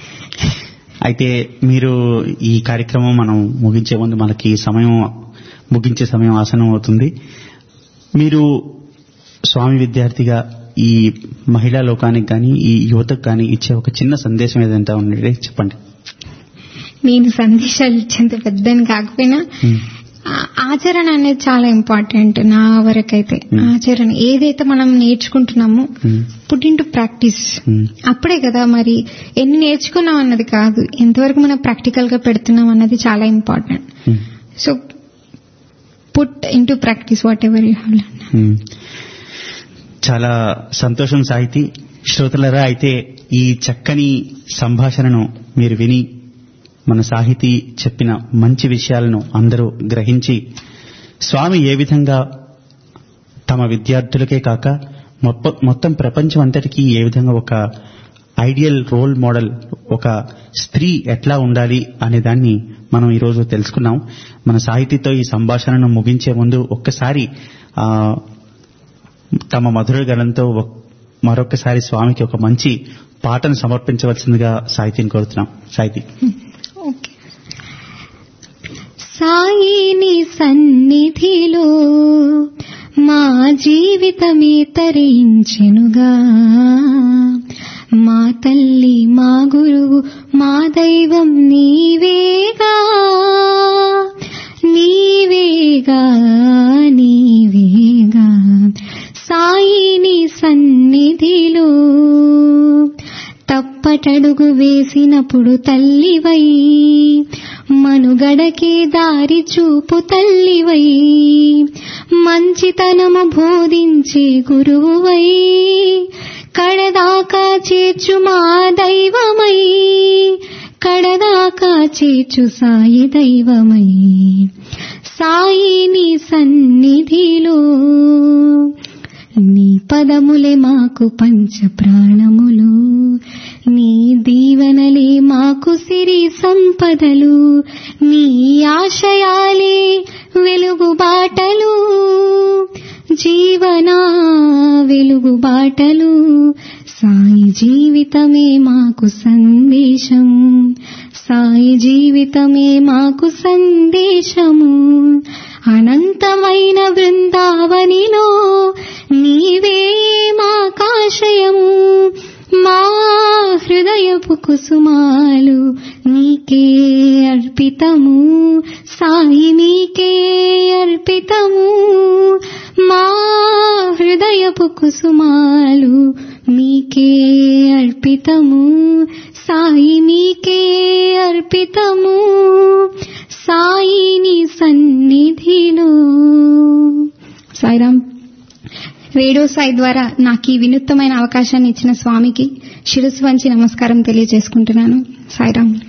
అయితే మీరు ఈ కార్యక్రమం మనం ముగించే ముందు మనకి సమయం ముగించే సమయం ఆసనం అవుతుంది మీరు స్వామి విద్యార్థిగా ఈ మహిళా లోకానికి కానీ ఈ యువతకు కానీ ఇచ్చే ఒక చిన్న సందేశం ఏదంతా ఉండే చెప్పండి నేను సందేశాలు ఇచ్చేంత పెద్దని కాకపోయినా ఆ- ఆచరణ అనేది చాలా ఇంపార్టెంట్ నా వరకైతే Hmm. ఆచరణ ఏదైతే మనం నేర్చుకుంటున్నామో Hmm. Put into practice Hmm. అప్పుడే కదా మరి ఎన్ని నేర్చుకున్నాం అన్నది కాదు ఎంతవరకు మనం ప్రాక్టికల్ గా పెడుతున్నాం అన్నది చాలా important Hmm. So put into practice whatever you have learn Hmm. చాలా సంతోషం సాహితీ శ్రోతలరా అయితే ఈ చక్కని సంభాషణను మీరు విని మన సాహితీ చెప్పిన మంచి విషయాలను అందరూ గ్రహించి స్వామి ఏ విధంగా తమ విద్యార్థులకే కాక మొప్ప- మొత్తం ప్రపంచం అంతటికీ ఏ విధంగా ఒక ఐడియల్ రోల్ మోడల్ ఒక స్త్రీ ఎట్లా ఉండాలి అనే దాన్ని మనం ఈరోజు తెలుసుకున్నాం మన సాహితీతో ఈ సంభాషణను ముగించే ముందు ఒక్కసారి ఆ, తమ మధుర గణంతో ఒక్- మరొకసారి స్వామికి ఒక మంచి పాటను సమర్పించవలసిందిగా సాహితీని కోరుతున్నాం సాహితీ ఓకే సాయిని సన్నిధిలో మా జీవితమే తరించెనుగా మా తల్లి మా గురువు మా దైవం నీవేగా నీవేగా నీవేగా సాయిని సన్నిధిలో తప్పటడుగు వేసినప్పుడు తల్లివై మనుగడకే దారి చూపు తల్లివై మంచితనము బోధించే గురువువై కడదాకా చేర్చు మా దైవమై కడదాకా చేర్చు సాయి దైవమై సాయి నీ సన్నిధిలో నీ పదములే మాకు పంచ ప్రాణములు నీ దీవెనలే మాకు సిరి సంపదలు నీ ఆశయాలే వెలుగు బాటలు జీవన వెలుగు బాటలు సాయి జీవితమే మాకు సందేశం సాయి జీవితమే మాకు సందేశము అనంతమైన బృందావనిలో నీవే మాకాశయము మా హృదయపు కుసుమాలు నీకే అర్పితము సాయి నీకే అర్పితము మా హృదయపు కుసుమాలు నీకే అర్పితము సాయి నీకే అర్పితము సాయిని సన్నిధిలో సాయిరామ్ రేడియో సాయి ద్వారా నాకు ఈ వినూత్నమైన అవకాశాన్ని ఇచ్చిన స్వామికి శిరస్సు వంచి నమస్కారం తెలియజేసుకుంటున్నాను సాయిరామ్